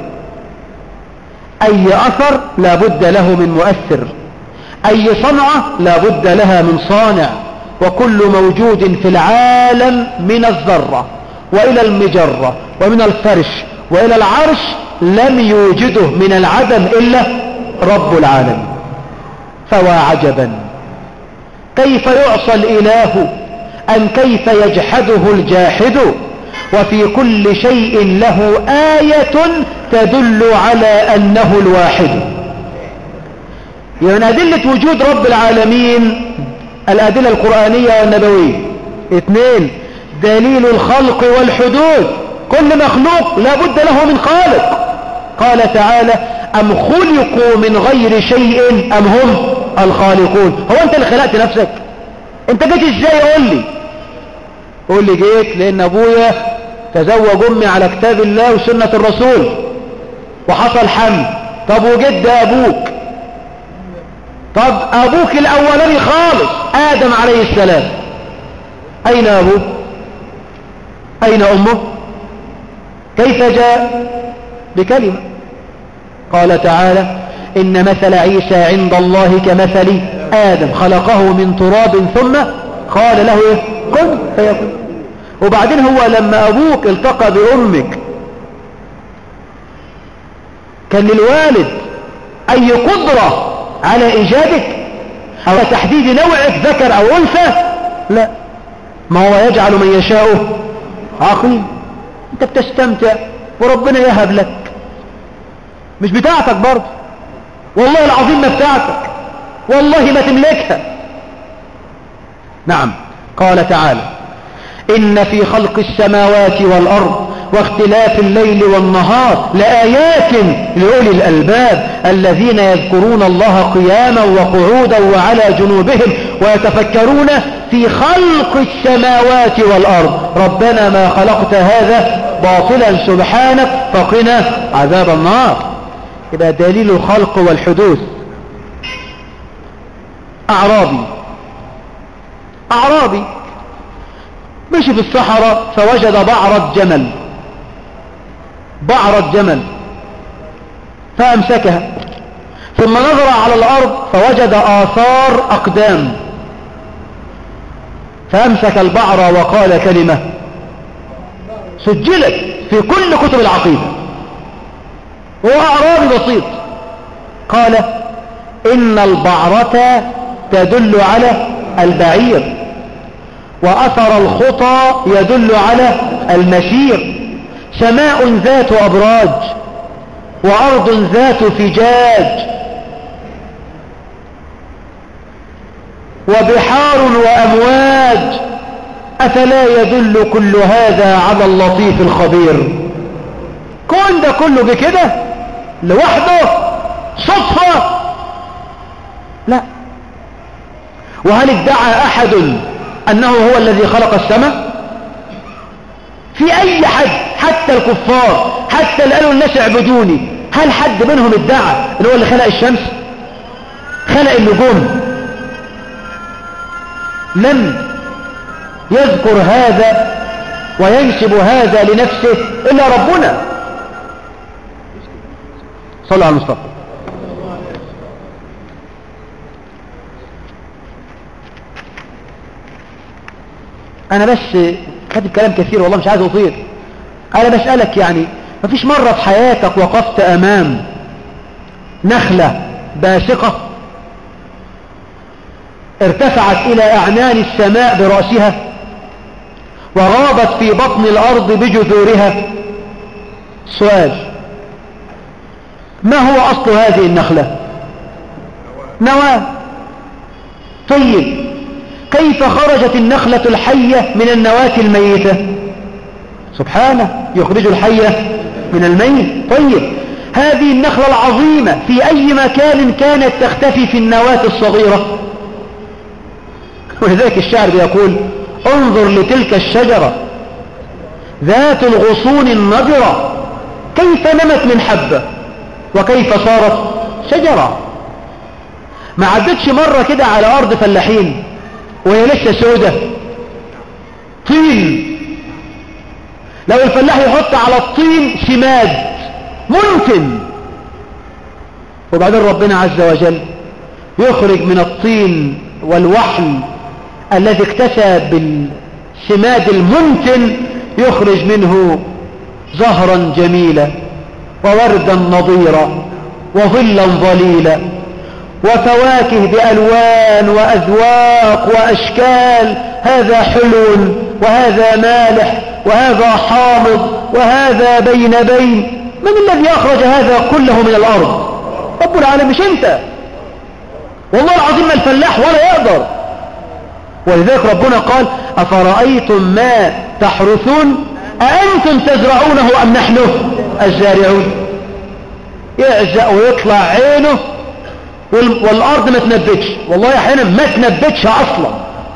اي اثر لا بد له من مؤثر اي صنعة لا بد لها من صانع وكل موجود في العالم من الذرة والى المجرة ومن الفرش والى العرش لم يوجده من العدم الا رب العالمين فوا عجبا كيف يعصى الاله ام كيف يجحده الجاحد وفي كل شيء له آية تدل على أنه الواحد يعني أدلة وجود رب العالمين الأدلة القرآنية والنبوية اثنين دليل الخلق والحدود كل مخلوق لا بد له من خالق قال تعالى أم خلقوا من غير شيء أم هم الخالقون هو أنت اللي خلقت نفسك أنت جيت إزاي قول لي قول لي جيت لأن أبويا تزوج أمي على كتاب الله وسنة الرسول وحصل حمل طب وجد أبوك طب أبوك الأولاني خالص آدم عليه السلام أين أبوه أين أمه كيف جاء بكلمة قال تعالى إن مثل عيسى عند الله كمثل آدم خلقه من تراب ثم قال له إيه؟ كن فيكون وبعدين هو لما أبوك التقى بأمك كان للوالد أي قدرة على إيجادك أو تحديد نوعك ذكر أو أنثى لا ما هو يجعل من يشاء عقيم أنت بتستمتع وربنا يهب لك مش بتاعتك برضه والله العظيم ما بتاعتك والله ما تملكها نعم قال تعالى إن في خلق السماوات والأرض واختلاف الليل والنهار لآيات لأولي الألباب الذين يذكرون الله قياما وقعودا وعلى جنوبهم ويتفكرون في خلق السماوات والأرض ربنا ما خلقت هذا باطلا سبحانك فقنا عذاب النار يبقى دليل الخلق والحدوث أعرابي أعرابي مشي في الصحراء فوجد بعرة جمل بعرة جمل فأمسكها ثم نظر على الأرض فوجد آثار أقدام فأمسك البعرة وقال كلمة سجلت في كل كتب العقيدة هو أعرابي بسيط قال إن البعرة تدل على البعير وأثر الخطى يدل على المسير سماء ذات أبراج وأرض ذات فجاج وبحار وأمواج أفلا يدل كل هذا على اللطيف الخبير كون ده كله بكده لوحده صدفة لا وهل ادعى أحد أنه هو الذي خلق السماء في أي حد حتى الكفار حتى اللي قالوا الناس اعبدوني هل حد منهم ادعى ان هو اللي خلق الشمس خلق النجوم لم يذكر هذا وينسب هذا لنفسه إلا ربنا صلى على المصطفى أنا بس كاتب كلام كثير والله مش عايز أطير أنا بسألك يعني مفيش مرة في حياتك وقفت أمام نخلة باسقة ارتفعت إلى أعنان السماء برأسها وغابت في بطن الأرض بجذورها سؤال ما هو أصل هذه النخلة نواة طيب كيف خرجت النخلة الحية من النواة الميتة سبحانه يخرج الحية من الميت طيب هذه النخلة العظيمة في أي مكان كانت تختفي في النواة الصغيرة ولذلك الشعر يقول انظر لتلك الشجرة ذات الغصون النضرة كيف نمت من حبة وكيف صارت شجرة ما عدتش مرة كده على أرض فلاحين وهي لسه سودة طين لو الفلاح يحط على الطين سماد منتن وبعدين ربنا عز وجل يخرج من الطين والوحل الذي اكتسى بالسماد المنتن يخرج منه زهرا جميلا ووردا نضيرا وظلا ظليلا وفواكه بألوان وأذواق وأشكال هذا حلو وهذا مالح وهذا حامض وهذا بين بين من الذي أخرج هذا كله من الأرض رب العالمين مش أنت والله العظيم ما الفلاح ولا يقدر ولذلك ربنا قال أفرأيتم ما تحرثون أأنتم تزرعونه أم نحن الزارعون يعزق ويطلع عينه والأرض ما تنبتش والله أحيانا ما تنبتش أصلا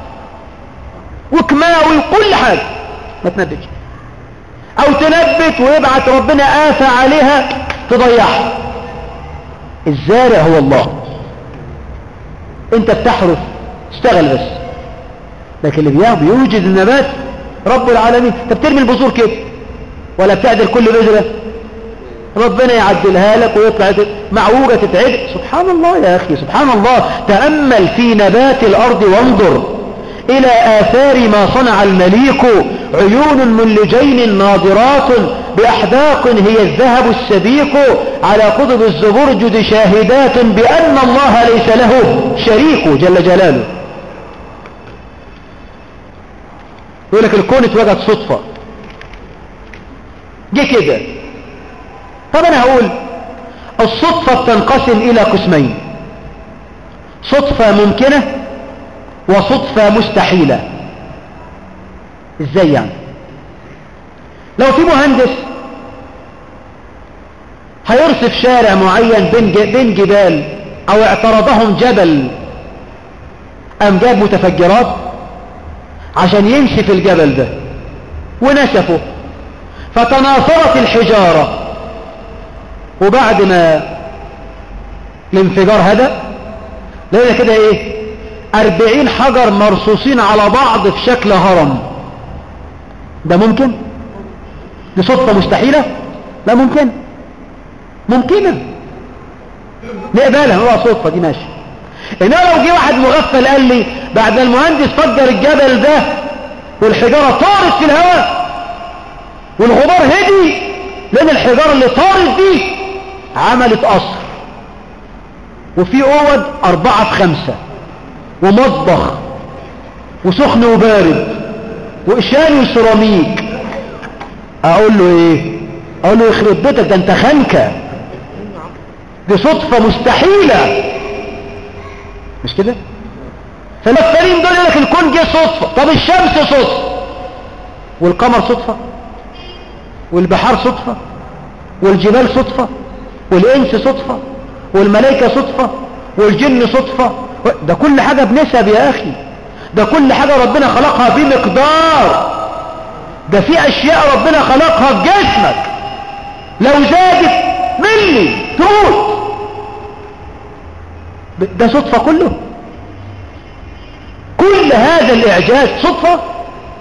وكماوي وكل حاجة ما تنبتش أو تنبت ويبعت ربنا آفة عليها تضيعها الزارع هو الله انت بتحرث اشتغل بس لكن اللي بيوجد النبات رب العالمين انت بترمي البذور كده ولا بتعدل كل بذره ربنا يعدلها لك ويطلع معوجة تتعد سبحان الله يا أخي سبحان الله تأمل في نبات الأرض وانظر إلى آثار ما صنع المليك عيون من لجين ناظرات بأحداق هي الذهب السبيق على قطب الزبرجد شاهدات بأن الله ليس له شريك جل جلاله يقول لك الكون اتوجد صدفة جه كده طب انا هقول الصدفة بتنقسم الى قسمين صدفة ممكنة وصدفة مستحيلة ازاي يعني لو في مهندس هيرصف شارع معين بين بين جبال او اعترضهم جبل ام جاب متفجرات عشان يمشي في الجبل ده ونسفه فتناثرت الحجارة وبعد ما الانفجار هذا لقينا كده ايه اربعين حجر مرصوصين على بعض في شكل هرم ده ممكن دي صدفة مستحيلة لا ممكن ممكنة نقبلها هو صدفة دي ماشي انما لو جه واحد مغفل قال لي بعد المهندس فجر الجبل ده والحجارة طارت في الهواء والغبار هدي لان الحجارة اللي طارت دي عملت قصر وفي اوض اربعة في خمسة ومطبخ وسخن وبارد وإشاري وسيراميك اقول له ايه اقول له يخرب بيتك ده انت خنكة دي صدفة مستحيلة مش كده فالمفكرين دول يقول لك الكون جه صدفة طب الشمس صدفة والقمر صدفة والبحار صدفة والجبال صدفة والإنس صدفة والملائكة صدفة والجن صدفة ده كل حاجة بنسب يا أخي ده كل حاجة ربنا خلقها بمقدار ده في أشياء ربنا خلقها في جسمك لو زادت مني تموت ده صدفة كله كل هذا الإعجاز صدفة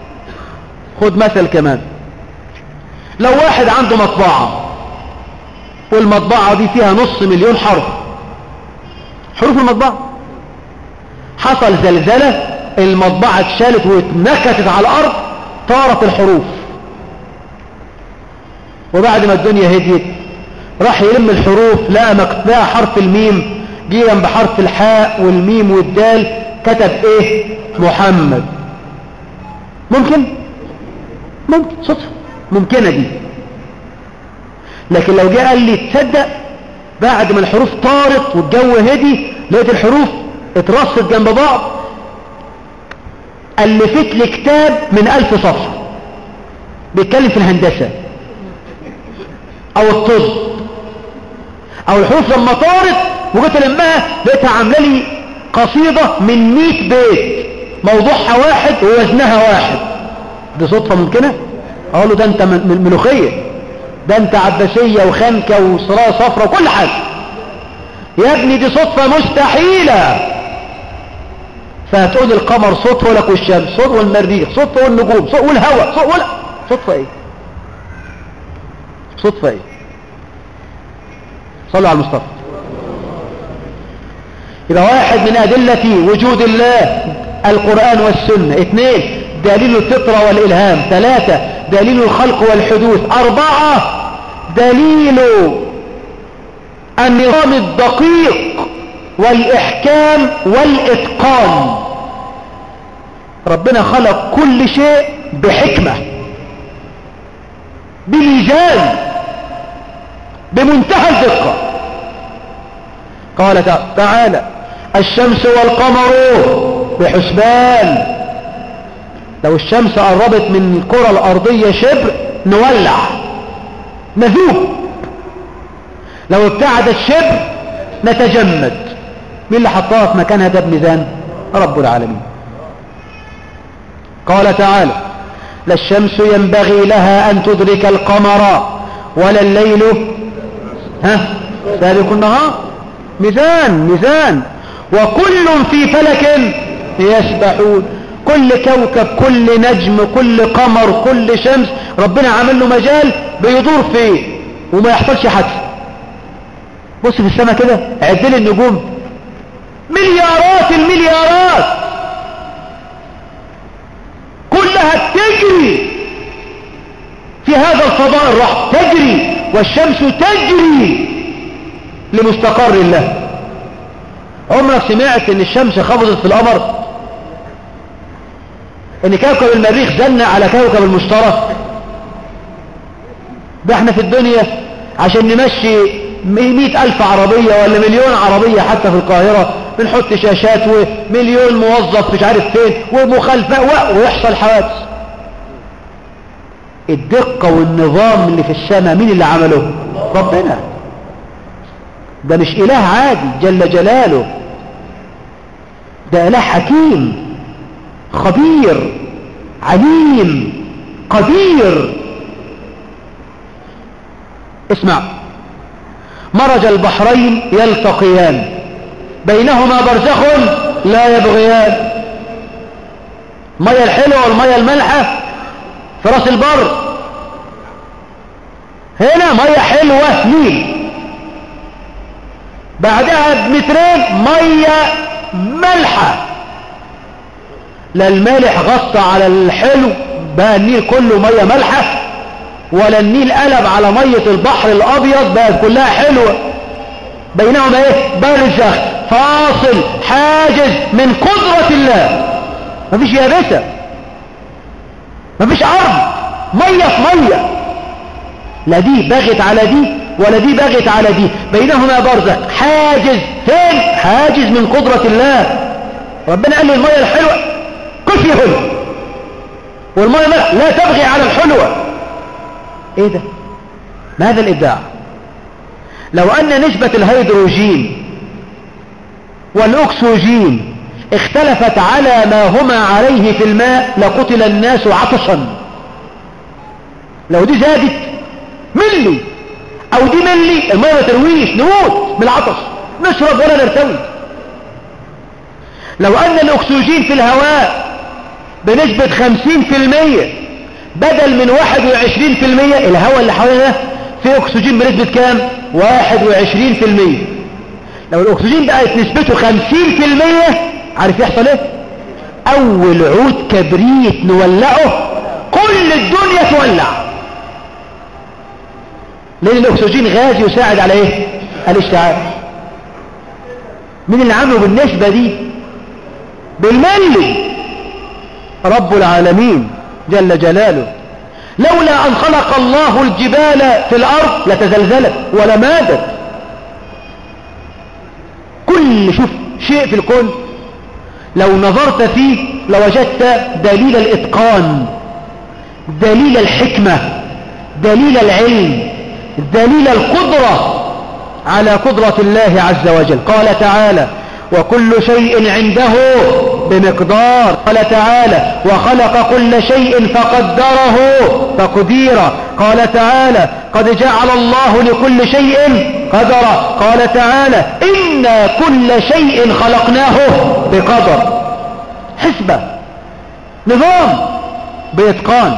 خد مثل كمان لو واحد عنده مطبعة والمطبعة دي فيها نص مليون حرف حروف المطبعة حصل زلزلة المطبعة اتشالت واتنكتت على الأرض طارت الحروف وبعد ما الدنيا هديت راح يلم الحروف لقى لقى حرف الميم جه جنب حرف الحاء والميم والدال كتب ايه محمد ممكن ممكن صدفة ممكنة دي لكن لو جه قال لي تصدق بعد ما الحروف طارت والجو هدي لقيت الحروف اترصت جنب بعض ألفت لي كتاب من ألف صفحة بيتكلم في الهندسة أو الطب أو الحروف لما طارت وجيت ألمها لقيتها عاملة لي قصيدة من 100 بيت موضوعها واحد ووزنها واحد دي صدفة ممكنة أقول له ده أنت من ملوخية ده أنت عباسية وخنكة وصلاة صفرة وكل حاجة يا ابني دي صدفة مستحيلة فهتقول القمر صدفة لك والشمس صدفة والمريخ صدفة والنجوم صدفة والهواء صدفة ولا صدفة ايه صدفة ايه صلوا على المصطفى يبقى واحد من أدلة وجود الله القرآن والسنة اثنين دليل الفطرة والإلهام ثلاثة دليل الخلق والحدوث أربعة دليل النظام الدقيق والإحكام والإتقان ربنا خلق كل شيء بحكمة بميزان بمنتهى الدقة قال تعالى الشمس والقمر بحسبان لو الشمس قربت من الكرة الأرضية شبر نولع نذوب لو ابتعدت شبر نتجمد مين اللي حطها في مكانها ده بميزان رب العالمين قال تعالى لا الشمس ينبغي لها أن تدرك القمر ولا الليل ها سابق النهار ميزان ميزان وكل في فلك يسبحون كل كوكب كل نجم كل قمر كل شمس ربنا عمل له مجال بيدور فيه وما يحصلش حادثه بص في السماء كده عد لي النجوم مليارات المليارات كلها تجري في هذا الفضاء الرحب تجري والشمس تجري لمستقر الله عمرك سمعت ان الشمس خبطت في القمر ان كوكب المريخ زن على كوكب المشترك ده احنا في الدنيا عشان نمشي مئة ألف عربية ولا مليون عربية حتى في القاهرة بنحط شاشات ومليون موظف مش عارف فين ومخالفة ويحصل حوادث الدقة والنظام اللي في السماء مين اللي عمله ربنا ده مش إله عادي جل جلاله ده إله حكيم خبير عليم قدير اسمع مرج البحرين يلتقيان بينهما برزخ لا يبغيان المية الحلوة والمية الملحة في راس البر هنا مية حلوة نيل بعدها بمترين مية ملحة لا المالح غص على الحلو بقى النيل كله مية ملحة ولا النيل قلب على مية البحر الأبيض بقت كلها حلوة بينهما ايه برزخ فاصل حاجز من قدرة الله مفيش يابسة مفيش أرض مية في مية لا دي بغت على دي ولا دي بغت على دي بينهما برزخ حاجز فين حاجز من قدرة الله ربنا قال لي المية الحلوة كفي حلو والمية لا تبغي على الحلوة ايه ده ماذا الابداع لو ان نسبة الهيدروجين والاكسجين اختلفت على ما هما عليه في الماء لقتل الناس عطشا لو دي زادت ملي او دي ملي الماء ما ترويش نموت من العطش نشرب ولا نرتوي لو ان الاكسجين في الهواء بنسبة خمسين في المية بدل من 21% الهواء اللي حوالينا فيه اكسجين بنسبة كام 21% لو الاكسجين بقت نسبته 50% عارف يحصل ايه اول عود كبريت نولعه كل الدنيا تولع لان الاكسجين غاز يساعد على ايه الاشتعال من اللي عمله بالنسبة دي بالملي رب العالمين جل جلاله لولا أن خلق الله الجبال في الأرض لتزلزلت ولمادت كل شوف شيء في الكون لو نظرت فيه لوجدت دليل الإتقان دليل الحكمة دليل العلم دليل القدرة على قدرة الله عز وجل قال تعالى وكل شيء عنده بمقدار قال تعالى وخلق كل شيء فقدره تقديرا قال تعالى قد جعل الله لكل شيء قدرا قال تعالى إنا كل شيء خلقناه بقدر حسبة نظام بإتقان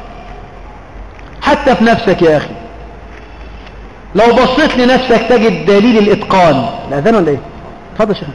حتى في نفسك يا أخي لو بصيت لنفسك تجد دليل الإتقان الأذان ولا إيه اتفضل شيخ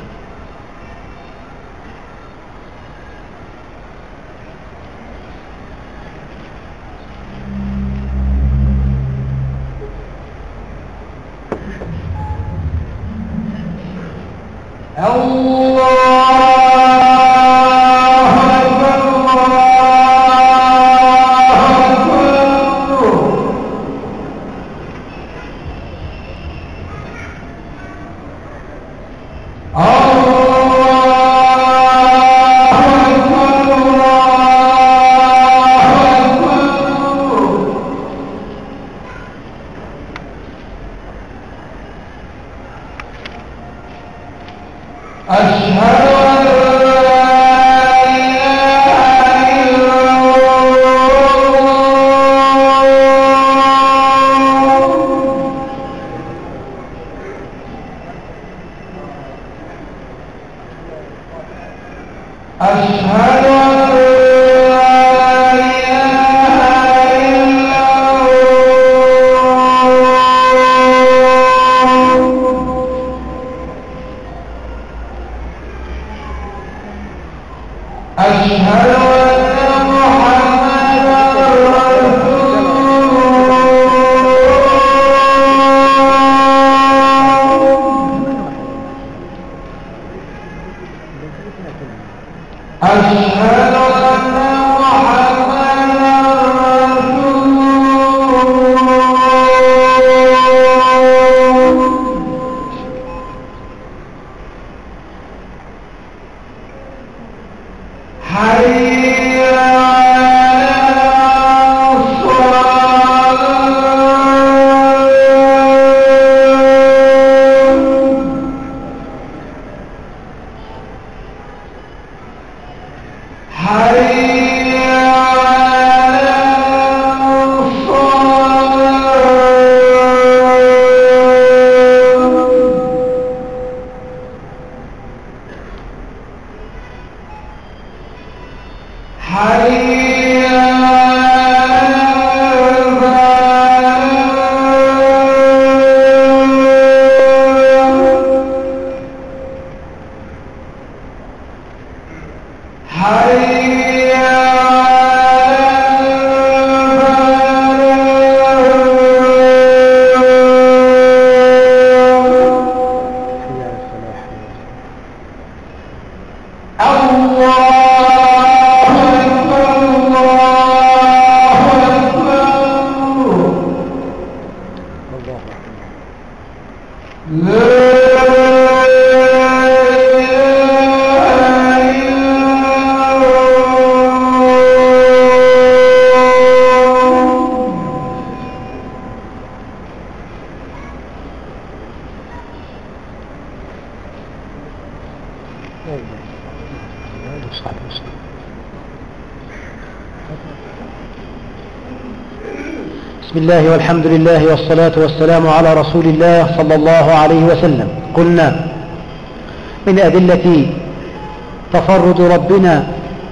بسم الله والحمد لله والصلاة والسلام على رسول الله صلى الله عليه وسلم قلنا من أدلة تفرد ربنا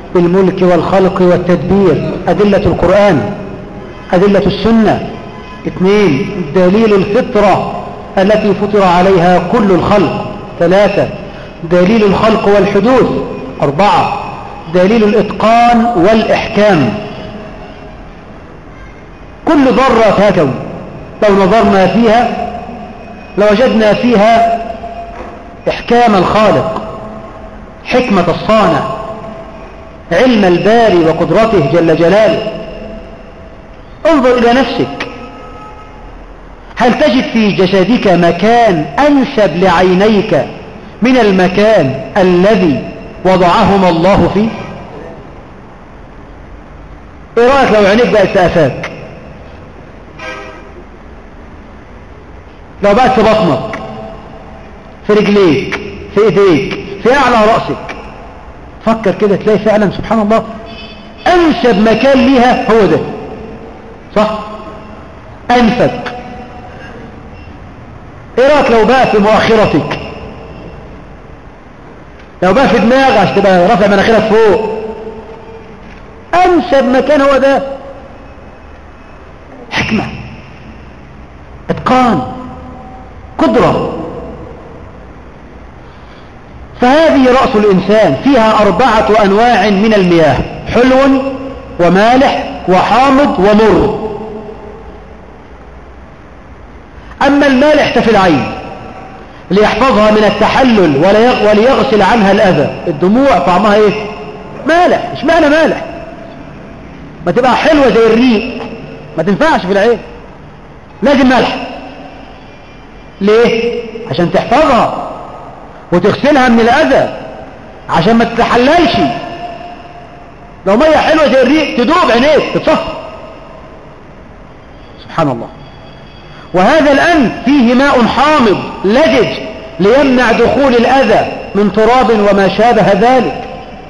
بالملك والخلق والتدبير أدلة القرآن أدلة السنة اثنين دليل الفطرة التي فطر عليها كل الخلق ثلاثة دليل الخلق والحدوث أربعة دليل الإتقان والإحكام كل ذرة هكذا لو نظرنا فيها لوجدنا فيها إحكام الخالق حكمة الصانع علم الباري وقدرته جل جلاله انظر إلى نفسك هل تجد في جسدك مكان أنسب لعينيك من المكان الذي وضعهما الله فيه ايه رأيك لو عينيك بقت في أفاك لو بقت في بطنك في رجليك في ايديك في اعلى رأسك فكر كده تلاقي فعلا سبحان الله انسب مكان ليها هو ده صح انفك ايه رايك لو بقى في مؤخرتك لو بقى في دماغك عشان تبقى رافع مناخيرك فوق انسب مكان هو ده حكمة اتقان قدرة فهذه رأس الإنسان فيها أربعة أنواع من المياه حلو ومالح وحامض ومر أما المالح ففي العين ليحفظها من التحلل وليغسل عنها الأذى الدموع طعمها إيه مالح مش معنى مالح ما تبقى حلوة زي الريق ما تنفعش في العين لازم ملح ليه عشان تحفظها وتغسلها من الأذى عشان ما تتحللش لو مية حلوة زي الريق تدوب عينيك تتصفى سبحان الله وهذا الأنف فيه ماء حامض لجج ليمنع دخول الأذى من تراب وما شابه ذلك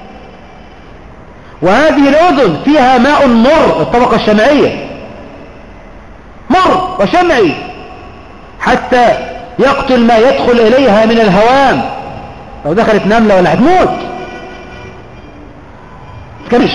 وهذه الأذن فيها ماء مر الطبقة الشمعية مر وشمعي حتى يقتل ما يدخل إليها من الهوام لو دخلت نملة ولا هتموت كمش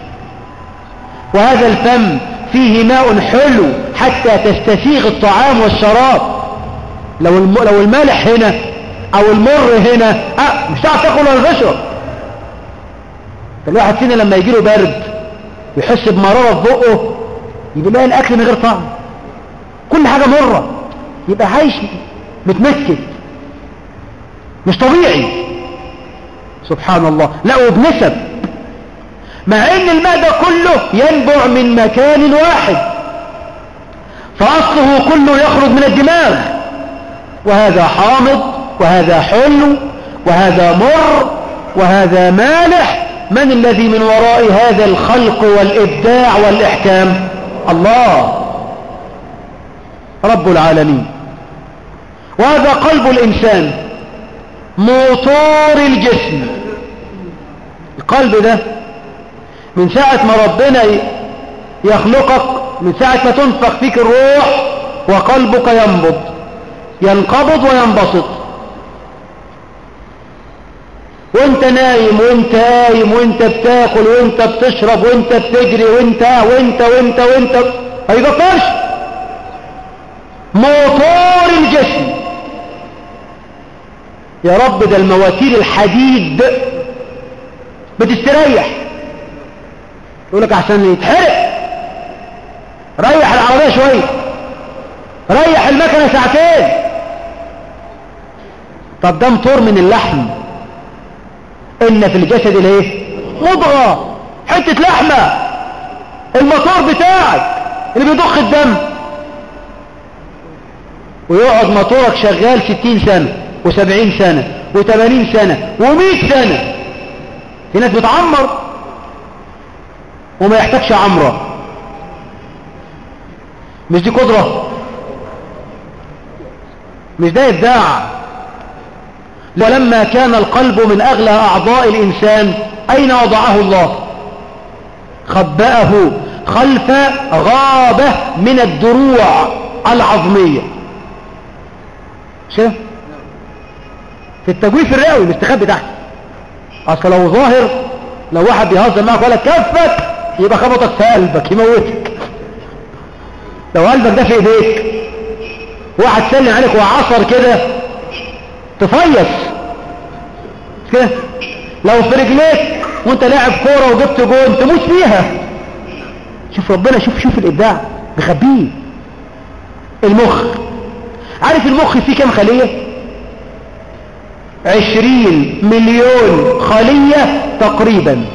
وهذا الفم فيه ماء حلو حتى تستسيغ الطعام والشراب لو الم... لو المالح هنا او المر هنا أه مش هتعرف تاكل ولا تشرب الواحد فينا لما يجي له برد ويحس بمراره في بقه يبقى لاقي الاكل من غير طعم كل حاجه مره يبقى عايش متمكن مش طبيعي سبحان الله لا وبنسب مع ان الماء ده كله ينبع من مكان واحد فاصله كله يخرج من الدماغ وهذا حامض وهذا حلو وهذا مر وهذا مالح من الذي من وراء هذا الخلق والإبداع والإحكام الله رب العالمين وهذا قلب الإنسان موتور الجسم القلب ده من ساعة ما ربنا يخلقك من ساعة ما تنفخ فيك الروح وقلبك ينبض ينقبض وينبسط وانت نايم وانت قايم وانت بتاكل وانت بتشرب وانت بتجري وانت وانت وانت وانت ما يبطلش موتور الجسم يا رب ده المواتير الحديد بتستريح يقول لك عشان يتحرق ريح العربية شوية ريح المكنة ساعتين طب ده موتور من اللحم ان في الجسد الايه مضغة حتة لحمة الموتور بتاعك اللي بيضخ الدم ويقعد موتورك شغال ستين سنة وسبعين سنة وثمانين سنة ومئة سنة في ناس بتعمر وما يحتاجش عمرة مش دي قدرة مش ده إبداع ولما كان القلب من أغلى أعضاء الإنسان أين وضعه الله خبأه خلف غابة من الدروع العظمية شايف في التجويف الرئوي الاستخبي تحت أصل لو ظاهر لو واحد بيهزر معك ولا كفك يبقى خبطك في قلبك يموتك لو قلبك ده في ايديك واحد سلم عليك وعصر كده تفيص كده لو في رجليك وانت لاعب كورة وجبت جون تموت فيها شوف ربنا شوف شوف الابداع بخبيه المخ عارف المخ فيه كام خلية عشرين مليون خلية تقريبا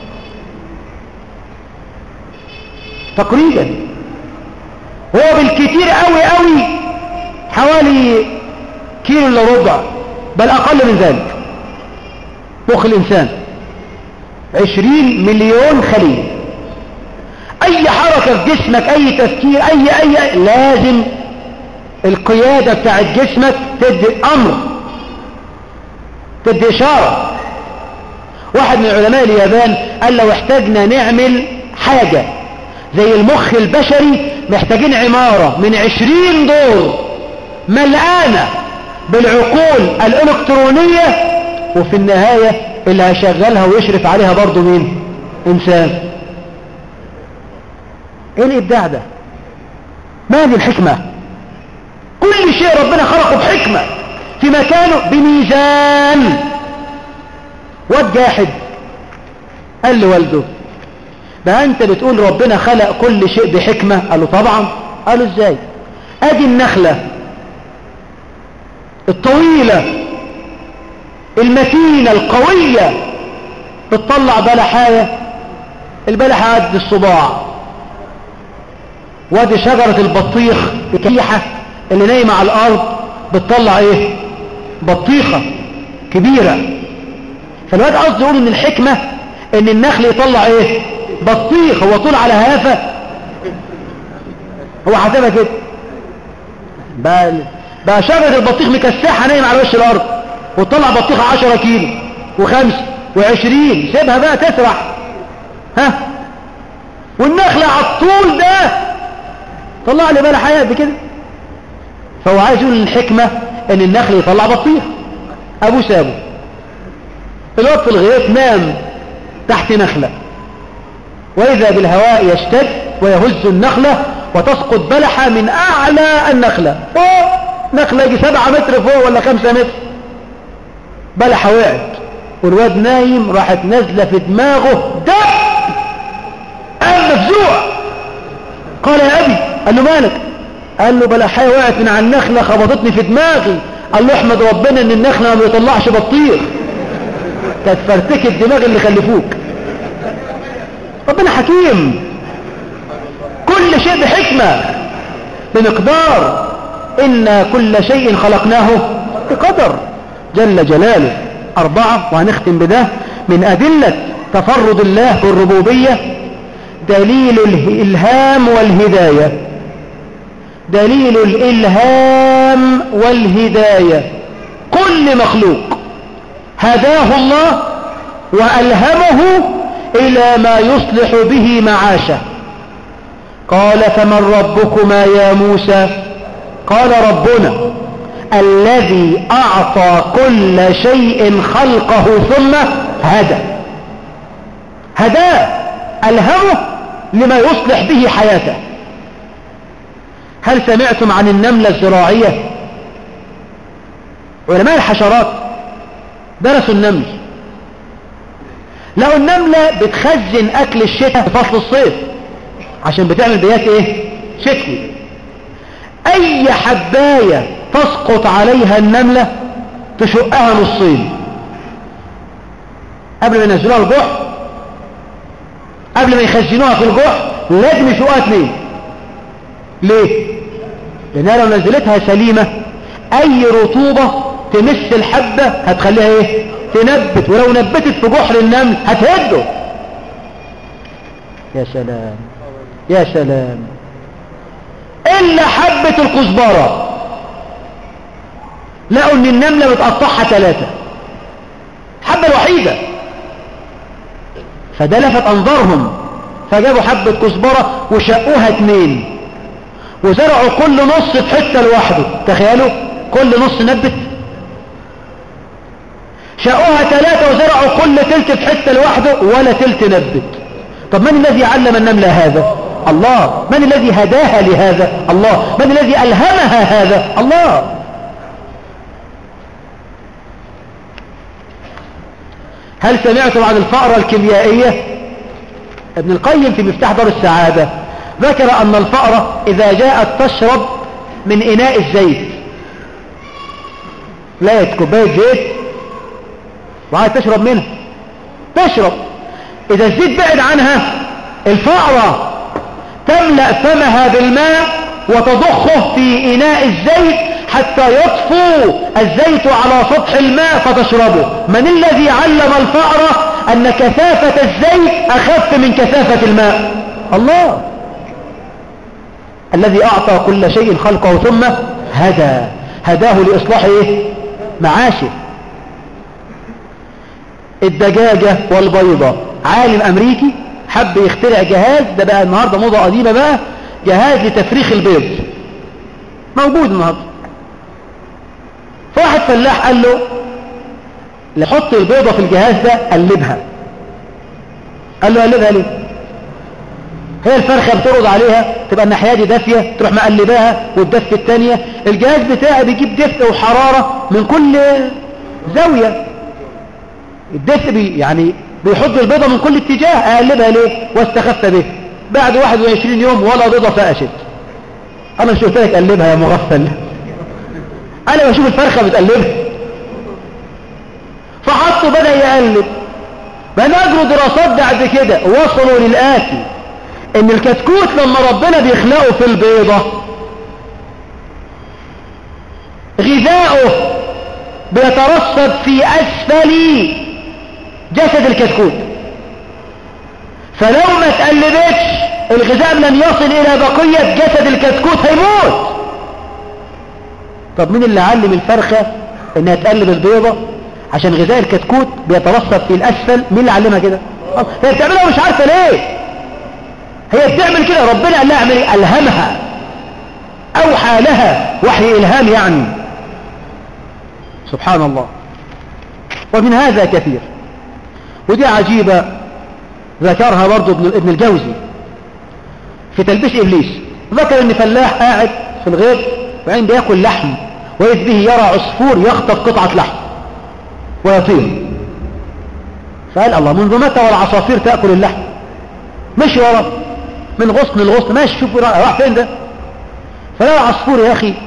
تقريبا هو بالكتير قوي قوي حوالي كيلو الا ربع بل اقل من ذلك مخ الانسان عشرين مليون خلية اي حركة في جسمك اي تفكير اي اي لازم القيادة بتاعت جسمك تدي امر تدي اشارة واحد من علماء اليابان قال لو احتاجنا نعمل حاجة زي المخ البشري محتاجين عمارة من عشرين دور ملقانة بالعقول الالكترونية وفي النهاية اللي هيشغلها ويشرف عليها برضو مين انسان ايه الابداع ده ما هذه الحكمة كل شيء ربنا خلقه بحكمة في مكانه بميزان واد جاحد قال لوالده بقى انت بتقول ربنا خلق كل شيء بحكمة قال له طبعا قال له ازاي ادي النخلة الطويلة المتينة القوية بتطلع بلحاية البلحة قد الصباع وادي شجرة البطيخ الكيحة اللي نايمة على الارض بتطلع ايه بطيخة كبيرة فالواد قصده يقول ان الحكمة ان النخل يطلع ايه بطيخ هو طول على هافة هو حسبها كده بقى, بقى شجرة البطيخ مكسحة نايم على وش الارض وتطلع بطيخة عشرة كيلو وخمسة وعشرين سيبها بقى تسرح ها والنخلة على الطول ده طلع لي بقى حياة بكده فهو عايز يقول الحكمة ان النخل يطلع بطيخ ابو سابه الوقت في الغيط نام تحت نخلة واذا بالهواء يشتد ويهز النخلة وتسقط بلحة من اعلى النخلة فوق نخلة يجي سبعة متر فوق ولا خمسة متر بلحة وقعت والواد نايم راحت نازلة في دماغه دب قام مفزوع قال يا ابي قال له مالك قال له بلحاية وقعت من على النخلة خبطتني في دماغي قال له احمد ربنا ان النخلة ما بيطلعش بطيخ كانت فرتكة الدماغ اللي خلفوك ربنا حكيم كل شيء بحكمة بمقدار إن كل شيء خلقناه بقدر جل جلاله أربعة وهنختم بده من أدلة تفرد الله بالربوبية دليل الإلهام والهداية دليل الإلهام والهداية كل مخلوق هداه الله وألهمه إلى ما يصلح به معاشه قال فمن ربكما يا موسى قال ربنا الذي أعطى كل شيء خلقه ثم هدى هداه ألهمه لما يصلح به حياته هل سمعتم عن النملة الزراعية علماء الحشرات درسوا النمل لو النملة بتخزن أكل الشتاء في فصل الصيف عشان بتعمل بيات ايه شتوي اي حباية تسقط عليها النملة تشقها نصين قبل ما ينزلوها الجحر قبل ما يخزنوها في الجحر لازم يشقها اثنين ليه لانها لو نزلتها سليمة اي رطوبة تمس الحبة هتخليها ايه تنبت ولو نبتت في جحر النمل هتهده يا سلام يا سلام إلا حبة الكزبرة لقوا ان النملة بتقطعها ثلاثة حبة الوحيدة فده لفت انظارهم فجابوا حبة كزبرة وشقوها اتنين وزرعوا كل نص في حتة لوحده تخيلوا كل نص نبت شقوها ثلاثة وزرعوا كل تلت في حتة لوحده ولا تلت نبت طب من الذي علم النملة هذا الله من الذي هداها لهذا الله من الذي ألهمها هذا الله هل سمعتم عن الفأرة الكيميائية ابن القيم في مفتاح دار السعادة ذكر أن الفأرة إذا جاءت تشرب من إناء الزيت لقيت كوباية زيت وعايز تشرب منها تشرب إذا الزيت بعد عنها الفأرة تملأ فمها بالماء وتضخه في إناء الزيت حتى يطفو الزيت على سطح الماء فتشربه من الذي علم الفأرة أن كثافة الزيت أخف من كثافة الماء الله الذي أعطى كل شيء خلقه ثم هدى هداه لإصلاح إيه؟ معاشه الدجاجة والبيضة عالم أمريكي حب يخترع جهاز ده بقى النهاردة موضة قديمة بقى جهاز لتفريخ البيض موجود النهاردة فواحد فلاح قال له لحط البيضة في الجهاز ده قلبها قال له قلبها ليه هي الفرخة بترض عليها تبقى الناحية دي دافية تروح مقلباها والدفة التانية الجهاز بتاعي بيجيب دفء وحرارة من كل زاوية الدفء بي يعني بيحط البيضة من كل اتجاه اقلبها ليه واستخف به بعد 21 يوم ولا بيضة فقشت انا مش قلت لك قلبها يا مغفل انا بشوف الفرخة بتقلبها فحطه بدأ يقلب بنجروا دراسات بعد كده وصلوا للآتي ان الكتكوت لما ربنا بيخلقه في البيضة غذاؤه بيترسب في اسفل جسد الكتكوت فلو ما تقلبتش الغذاء لن يصل الى بقية جسد الكتكوت هيموت طب مين اللي علم الفرخة انها تقلب البيضة عشان غذاء الكتكوت بيترسب في الاسفل مين اللي علمها كده هي بتعملها مش عارفة ليه هي بتعمل كده ربنا قال لها اعمل ايه الهمها اوحى لها وحي الهام يعني سبحان الله ومن هذا كثير ودي عجيبة ذكرها برضو ابن, ابن الجوزي في تلبيس ابليس ذكر ان فلاح قاعد في الغيط وعين بياكل لحم وإذ به يرى عصفور يخطف قطعة لحم ويطير فقال الله منذ متى والعصافير تأكل اللحم مشي ورا من غصن لغصن ماشي شوف راح فين ده فلقى عصفور يا أخي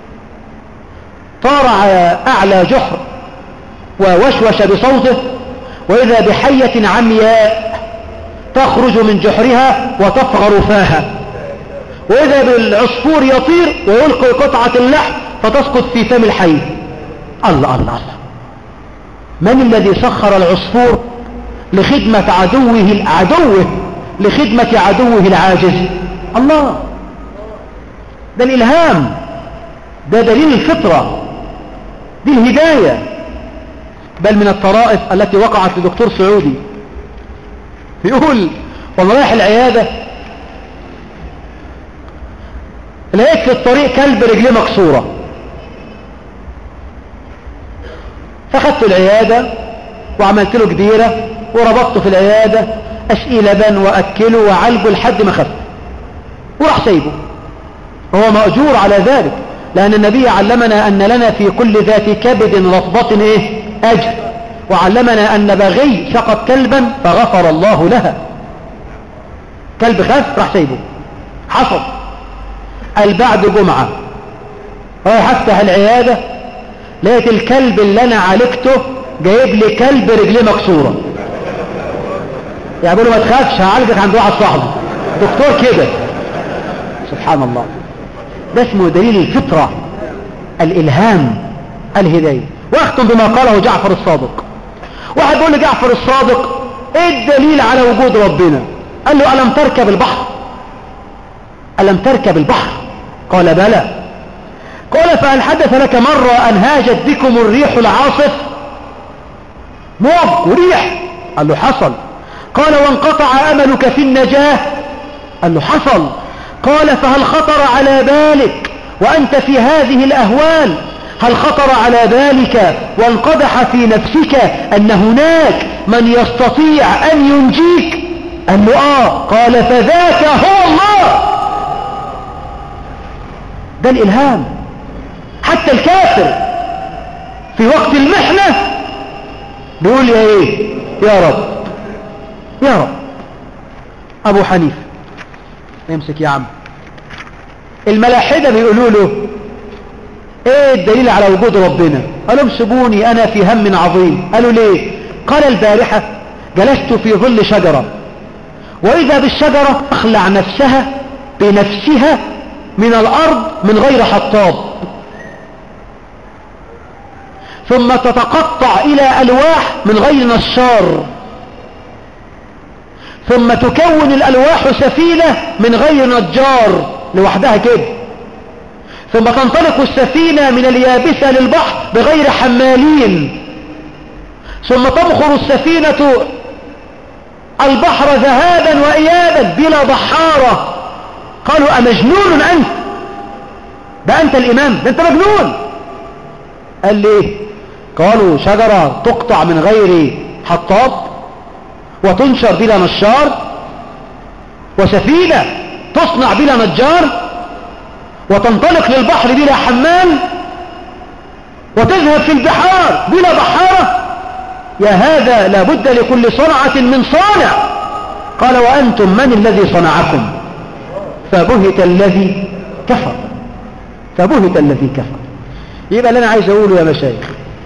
طار على أعلى جحر ووشوش بصوته وإذا بحية عمياء تخرج من جحرها وتفغر فاها وإذا بالعصفور يطير ويلقي قطعة اللحم فتسقط في فم الحي الله الله الله من الذي سخر العصفور لخدمة عدوه عدوه لخدمة عدوه العاجز الله ده الإلهام ده دليل الفطرة دي الهداية بل من الطرائف التي وقعت لدكتور سعودي يقول وانا رايح العيادة لقيت في الطريق كلب رجليه مكسورة فخدت العيادة وعملت له كبيرة وربطته في العيادة أشقي لبن وأكله وعالجه لحد ما خف وراح سايبه هو مأجور على ذلك لأن النبي علمنا أن لنا في كل ذات كبد رطبة إيه؟ أجر وعلمنا أن بغي سقط كلبا فغفر الله لها كلب خف راح سايبه حصل قال بعد جمعة رايح افتح العيادة لقيت الكلب اللي انا عالجته جايب لي كلب رجليه مكسورة يعني بيقول له ما تخافش هعالجك عند واحد صاحبي دكتور كده سبحان الله ده اسمه دليل الفطرة الالهام الهداية واختم بما قاله جعفر الصادق واحد بيقول لجعفر الصادق ايه الدليل على وجود ربنا قال له ألم تركب البحر ألم تركب البحر قال بلى قال فهل حدث لك مرة أن هاجت بكم الريح العاصف موج وريح قال له حصل قال وانقطع أملك في النجاة قال له حصل قال فهل خطر على بالك وأنت في هذه الأهوال هل خطر على بالك وانقدح في نفسك أن هناك من يستطيع أن ينجيك قال له آه قال فذاك هو الله ده الإلهام حتى الكافر في وقت المحنة بيقول يا ايه يا رب يا رب ابو حنيفه امسك يا عم الملاحدة بيقولوا له ايه الدليل على وجود ربنا قالوا سيبوني انا في هم عظيم قالوا ليه قال البارحة جلست في ظل شجرة واذا بالشجرة تخلع نفسها بنفسها من الارض من غير حطاب ثم تتقطع الى الواح من غير نشار ثم تكون الالواح سفينة من غير نجار لوحدها كده ثم تنطلق السفينة من اليابسة للبحر بغير حمالين ثم تبخر السفينة البحر ذهابا وإيابا بلا ضحارة قالوا أمجنون أنت ده أنت الإمام ده أنت مجنون قال ليه قالوا شجرة تقطع من غير حطاب وتنشر بلا نشار وسفينة تصنع بلا نجار وتنطلق للبحر بلا حمال وتذهب في البحار بلا بحارة يا هذا لابد لكل صنعة من صانع قال وأنتم من الذي صنعكم فبهت الذي كفر فبهت الذي كفر يبقى اللي أنا عايز أقوله يا مشايخ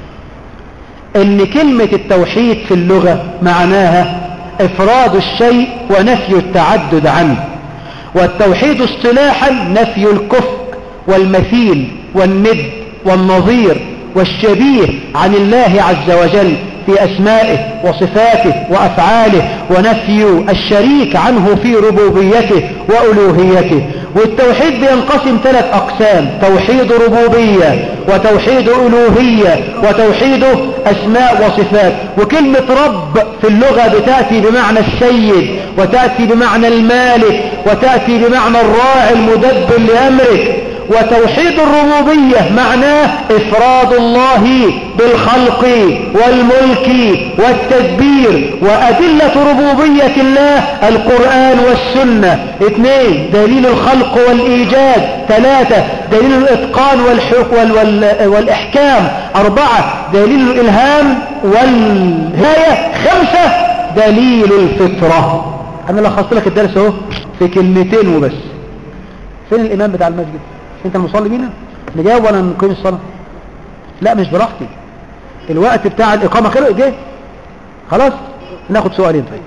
ان كلمة التوحيد في اللغة معناها افراد الشيء ونفي التعدد عنه والتوحيد اصطلاحا نفي الكفء والمثيل والند والنظير والشبيه عن الله عز وجل في أسمائه وصفاته وأفعاله ونفي الشريك عنه في ربوبيته وألوهيته والتوحيد بينقسم ثلاث أقسام توحيد ربوبية وتوحيد ألوهية وتوحيد أسماء وصفات وكلمة رب في اللغة بتأتي بمعنى السيد وتأتي بمعنى المالك وتأتي بمعنى الراعي المدبر لأمرك وتوحيد الربوبية معناه إفراد الله بالخلق والملك والتدبير وأدلة ربوبية الله القرآن والسنة اثنين دليل الخلق والإيجاد ثلاثة دليل الإتقان والحق وال وال والإحكام أربعة دليل الإلهام والهاية خمسة دليل الفطرة أنا لخصت لك الدرس اهو في كلمتين وبس فين الإمام بتاع المسجد انت المصلي بينا نجاوب ولا نقيم الصلاة لا مش براحتي الوقت بتاع الإقامة خير جه خلاص ناخد سؤالين طيب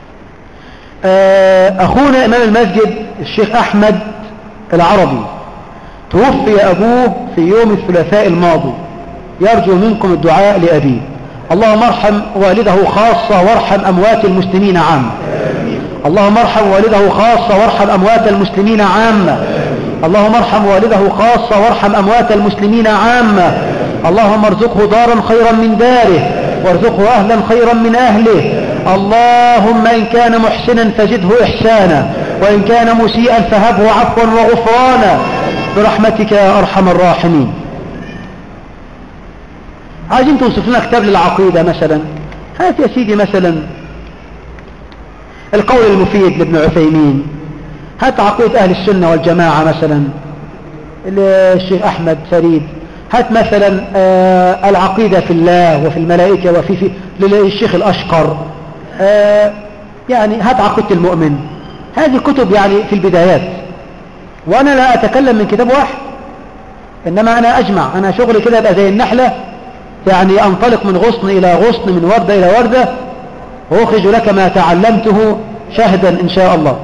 أخونا إمام المسجد الشيخ أحمد العربي توفي أبوه في يوم الثلاثاء الماضي يرجو منكم الدعاء لأبيه اللهم ارحم والده خاصة وارحم أموات المسلمين عامة اللهم ارحم والده خاصة وارحم أموات المسلمين عامة اللهم ارحم والده خاصة وارحم أموات المسلمين عامة اللهم ارزقه دارا خيرا من داره وارزقه أهلا خيرا من أهله اللهم إن كان محسنا فزده إحسانا وإن كان مسيئا فهبه عفوا وغفرانا برحمتك يا أرحم الراحمين عايزين توصف لنا كتاب للعقيدة مثلا هات يا سيدي مثلا القول المفيد لابن عثيمين هات عقيدة أهل السنة والجماعة مثلا الشيخ أحمد فريد هات مثلا آه العقيدة في الله وفي الملائكة وفي في للشيخ الأشقر آه يعني هات عقيدة المؤمن هذه كتب يعني في البدايات وأنا لا أتكلم من كتاب واحد إنما أنا أجمع أنا شغلي كده يبقى زي النحلة يعني أنطلق من غصن إلى غصن من وردة إلى وردة وأخرج لك ما تعلمته شهدا إن شاء الله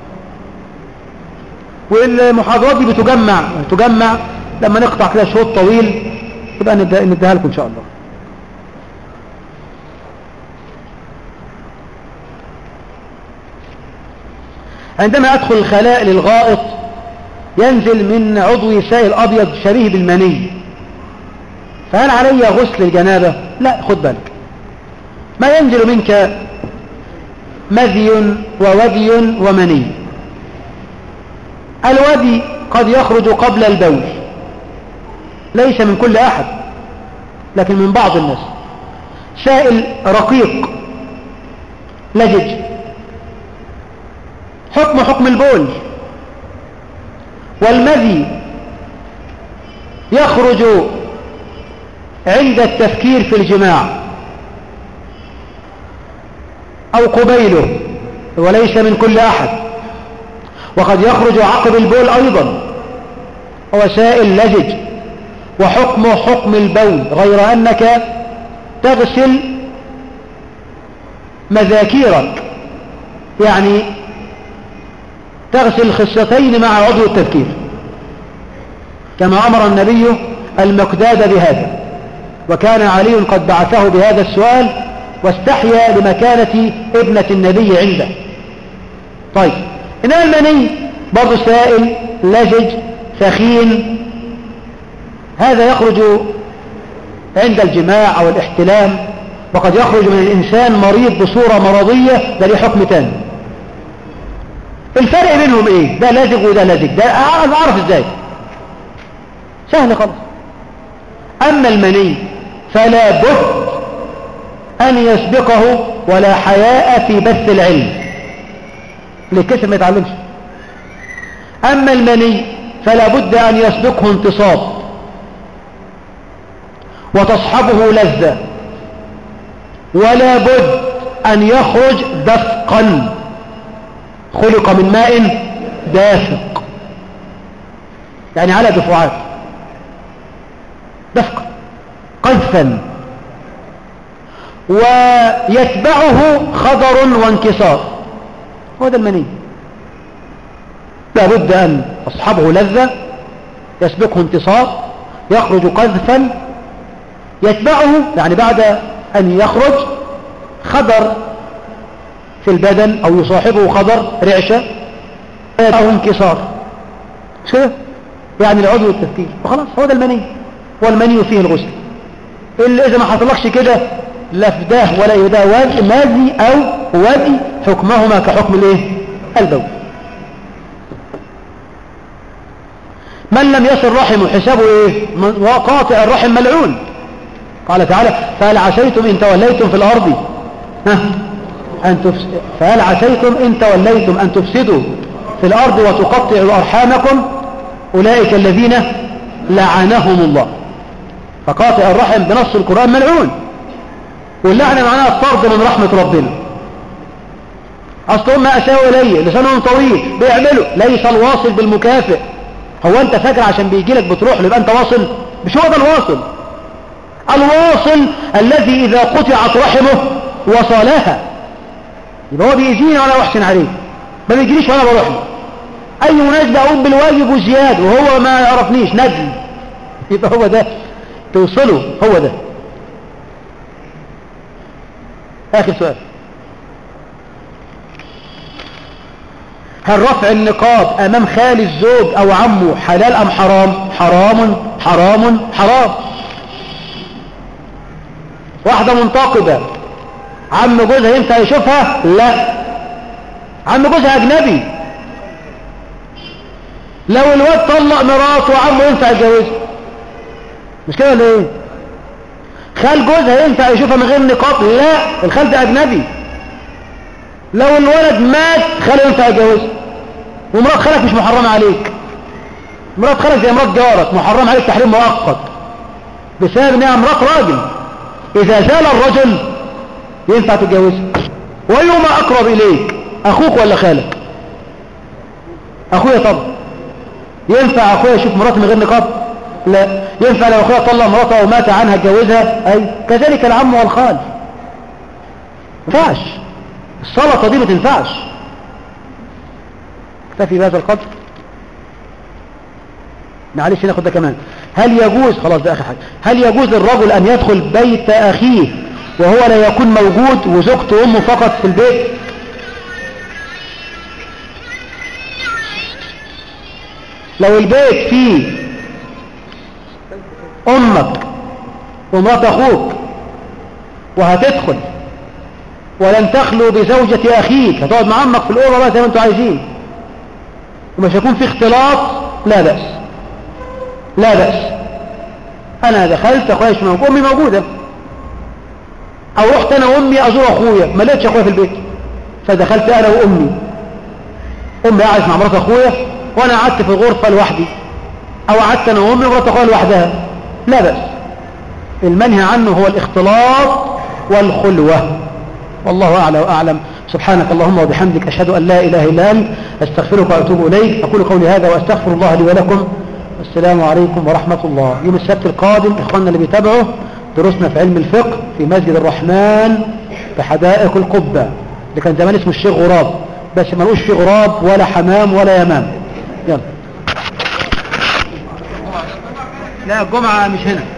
والمحاضرات دي بتجمع تجمع لما نقطع كده شوط طويل يبقى نديها لكم إن شاء الله عندما أدخل الخلاء للغائط ينزل من عضوي سائل أبيض شبيه بالمني فهل علي غسل الجنابة لا خد بالك ما ينزل منك مذي وودي ومني الودي قد يخرج قبل البول ليس من كل أحد لكن من بعض الناس سائل رقيق لجج حكم حكم البول والمذي يخرج عند التفكير في الجماع أو قبيله وليس من كل أحد وقد يخرج عقب البول أيضا هو سائل لجج وحكمه حكم البول غير أنك تغسل مذاكيرك يعني تغسل الخصتين مع عضو التذكير كما أمر النبي المقداد بهذا وكان علي قد بعثه بهذا السؤال واستحيا لمكانة ابنة النبي عنده طيب إنما المني برضو سائل لجج ثخين هذا يخرج عند الجماع أو الاحتلام وقد يخرج من الإنسان مريض بصورة مرضية ده ليه حكم تاني الفرق بينهم ايه ده لازق وده لازق ده اعرف ازاي سهل خالص اما المني فلا بد ان يسبقه ولا حياء في بث العلم للكسر ما يتعلمش اما المني فلا بد ان يسبقه انتصاب وتصحبه لذة ولا بد ان يخرج دفقا خلق من ماء دافق يعني على دفعات دفق قذفا ويتبعه خضر وانكسار هو ده المني لابد أن أصحبه لذة يسبقه انتصار يخرج قذفا يتبعه يعني بعد أن يخرج خضر في البدن أو يصاحبه خضر رعشة أو انكسار شو يعني العضو التفكير وخلاص هو ده المني والمني فيه الغسل اللي إذا ما حصلكش كده لا فداه ولا يداه مازي أو وادي حكمهما كحكم الايه البول من لم يصل رحمه حسابه ايه وقاطع الرحم ملعون قال تعالى فهل عسيتم ان توليتم في الارض ها أن تفس... فهل عسيتم إن توليتم أن تفسدوا في الأرض وتقطعوا أرحامكم أولئك الذين لعنهم الله فقاطع الرحم بنص القرآن ملعون واللعنة معناها الطرد من رحمة ربنا أصلهم ما أساءوا إليه لسانهم طويل بيعملوا ليس الواصل بالمكافئ هو أنت فاكر عشان بيجي لك بتروح له يبقى أنت واصل مش هو ده الواصل الواصل الذي إذا قطعت رحمه وصلها يبقى هو بيأذيني وانا احسن عليه ما بيجريش وانا بروح له اي مناسبة اقوم بالواجب وزيادة وهو ما يعرفنيش ندل يبقى هو ده توصله هو ده اخر سؤال هل رفع النقاب امام خال الزوج او عمه حلال ام حرام حرام حرام حرام واحدة منتقبة عم جوزها ينفع يشوفها لا عم جوزها اجنبي لو الواد طلق مراته وعمه ينفع يتجوزها مش كده ولا ايه خال جوزها ينفع يشوفها من غير نقاط لا الخال ده اجنبي لو الولد مات خاله ينفع يتجوزها ومرات خالك مش محرمه عليك مرات خالك زي مرات جارك محرم عليك تحريم مؤقت بسبب انها مرات راجل اذا زال الرجل ينفع تتجوزها ويوم اقرب اليك اخوك ولا خالك اخويا طبعا ينفع اخويا يشوف مراته من غير نقاب لا ينفع لو اخويا طلق مراته ومات عنها اتجوزها اي كذلك العم والخال ما ينفعش السلطه دي ما تنفعش اكتفي بهذا القدر معلش ناخد ده كمان هل يجوز خلاص ده اخر حاجه هل يجوز للرجل ان يدخل بيت اخيه وهو لا يكون موجود وزوجته وامه فقط في البيت لو البيت فيه امك ومرات اخوك وهتدخل ولن تخلو بزوجة اخيك هتقعد مع امك في الاوضه بقى زي ما انتوا عايزين ومش هيكون في اختلاط لا بأس لا بأس انا دخلت اخويا مش موجود امي موجودة او رحت انا وامي ازور اخويا ما لقيتش اخويا في البيت فدخلت انا وامي امي قعدت مع مرات اخويا وانا قعدت في الغرفة لوحدي او قعدت انا وامي ومرات اخويا لوحدها لا بأس المنهي عنه هو الاختلاط والخلوة والله أعلى وأعلم سبحانك اللهم وبحمدك أشهد أن لا إله إلا أنت أستغفرك وأتوب إليك أقول قولي هذا وأستغفر الله لي ولكم السلام عليكم ورحمة الله يوم السبت القادم إخواننا اللي بيتابعوا دروسنا في علم الفقه في مسجد الرحمن في حدائق القبة اللي كان زمان اسمه الشيخ غراب بس ما لقوش فيه غراب ولا حمام ولا يمام يلا لا الجمعة مش هنا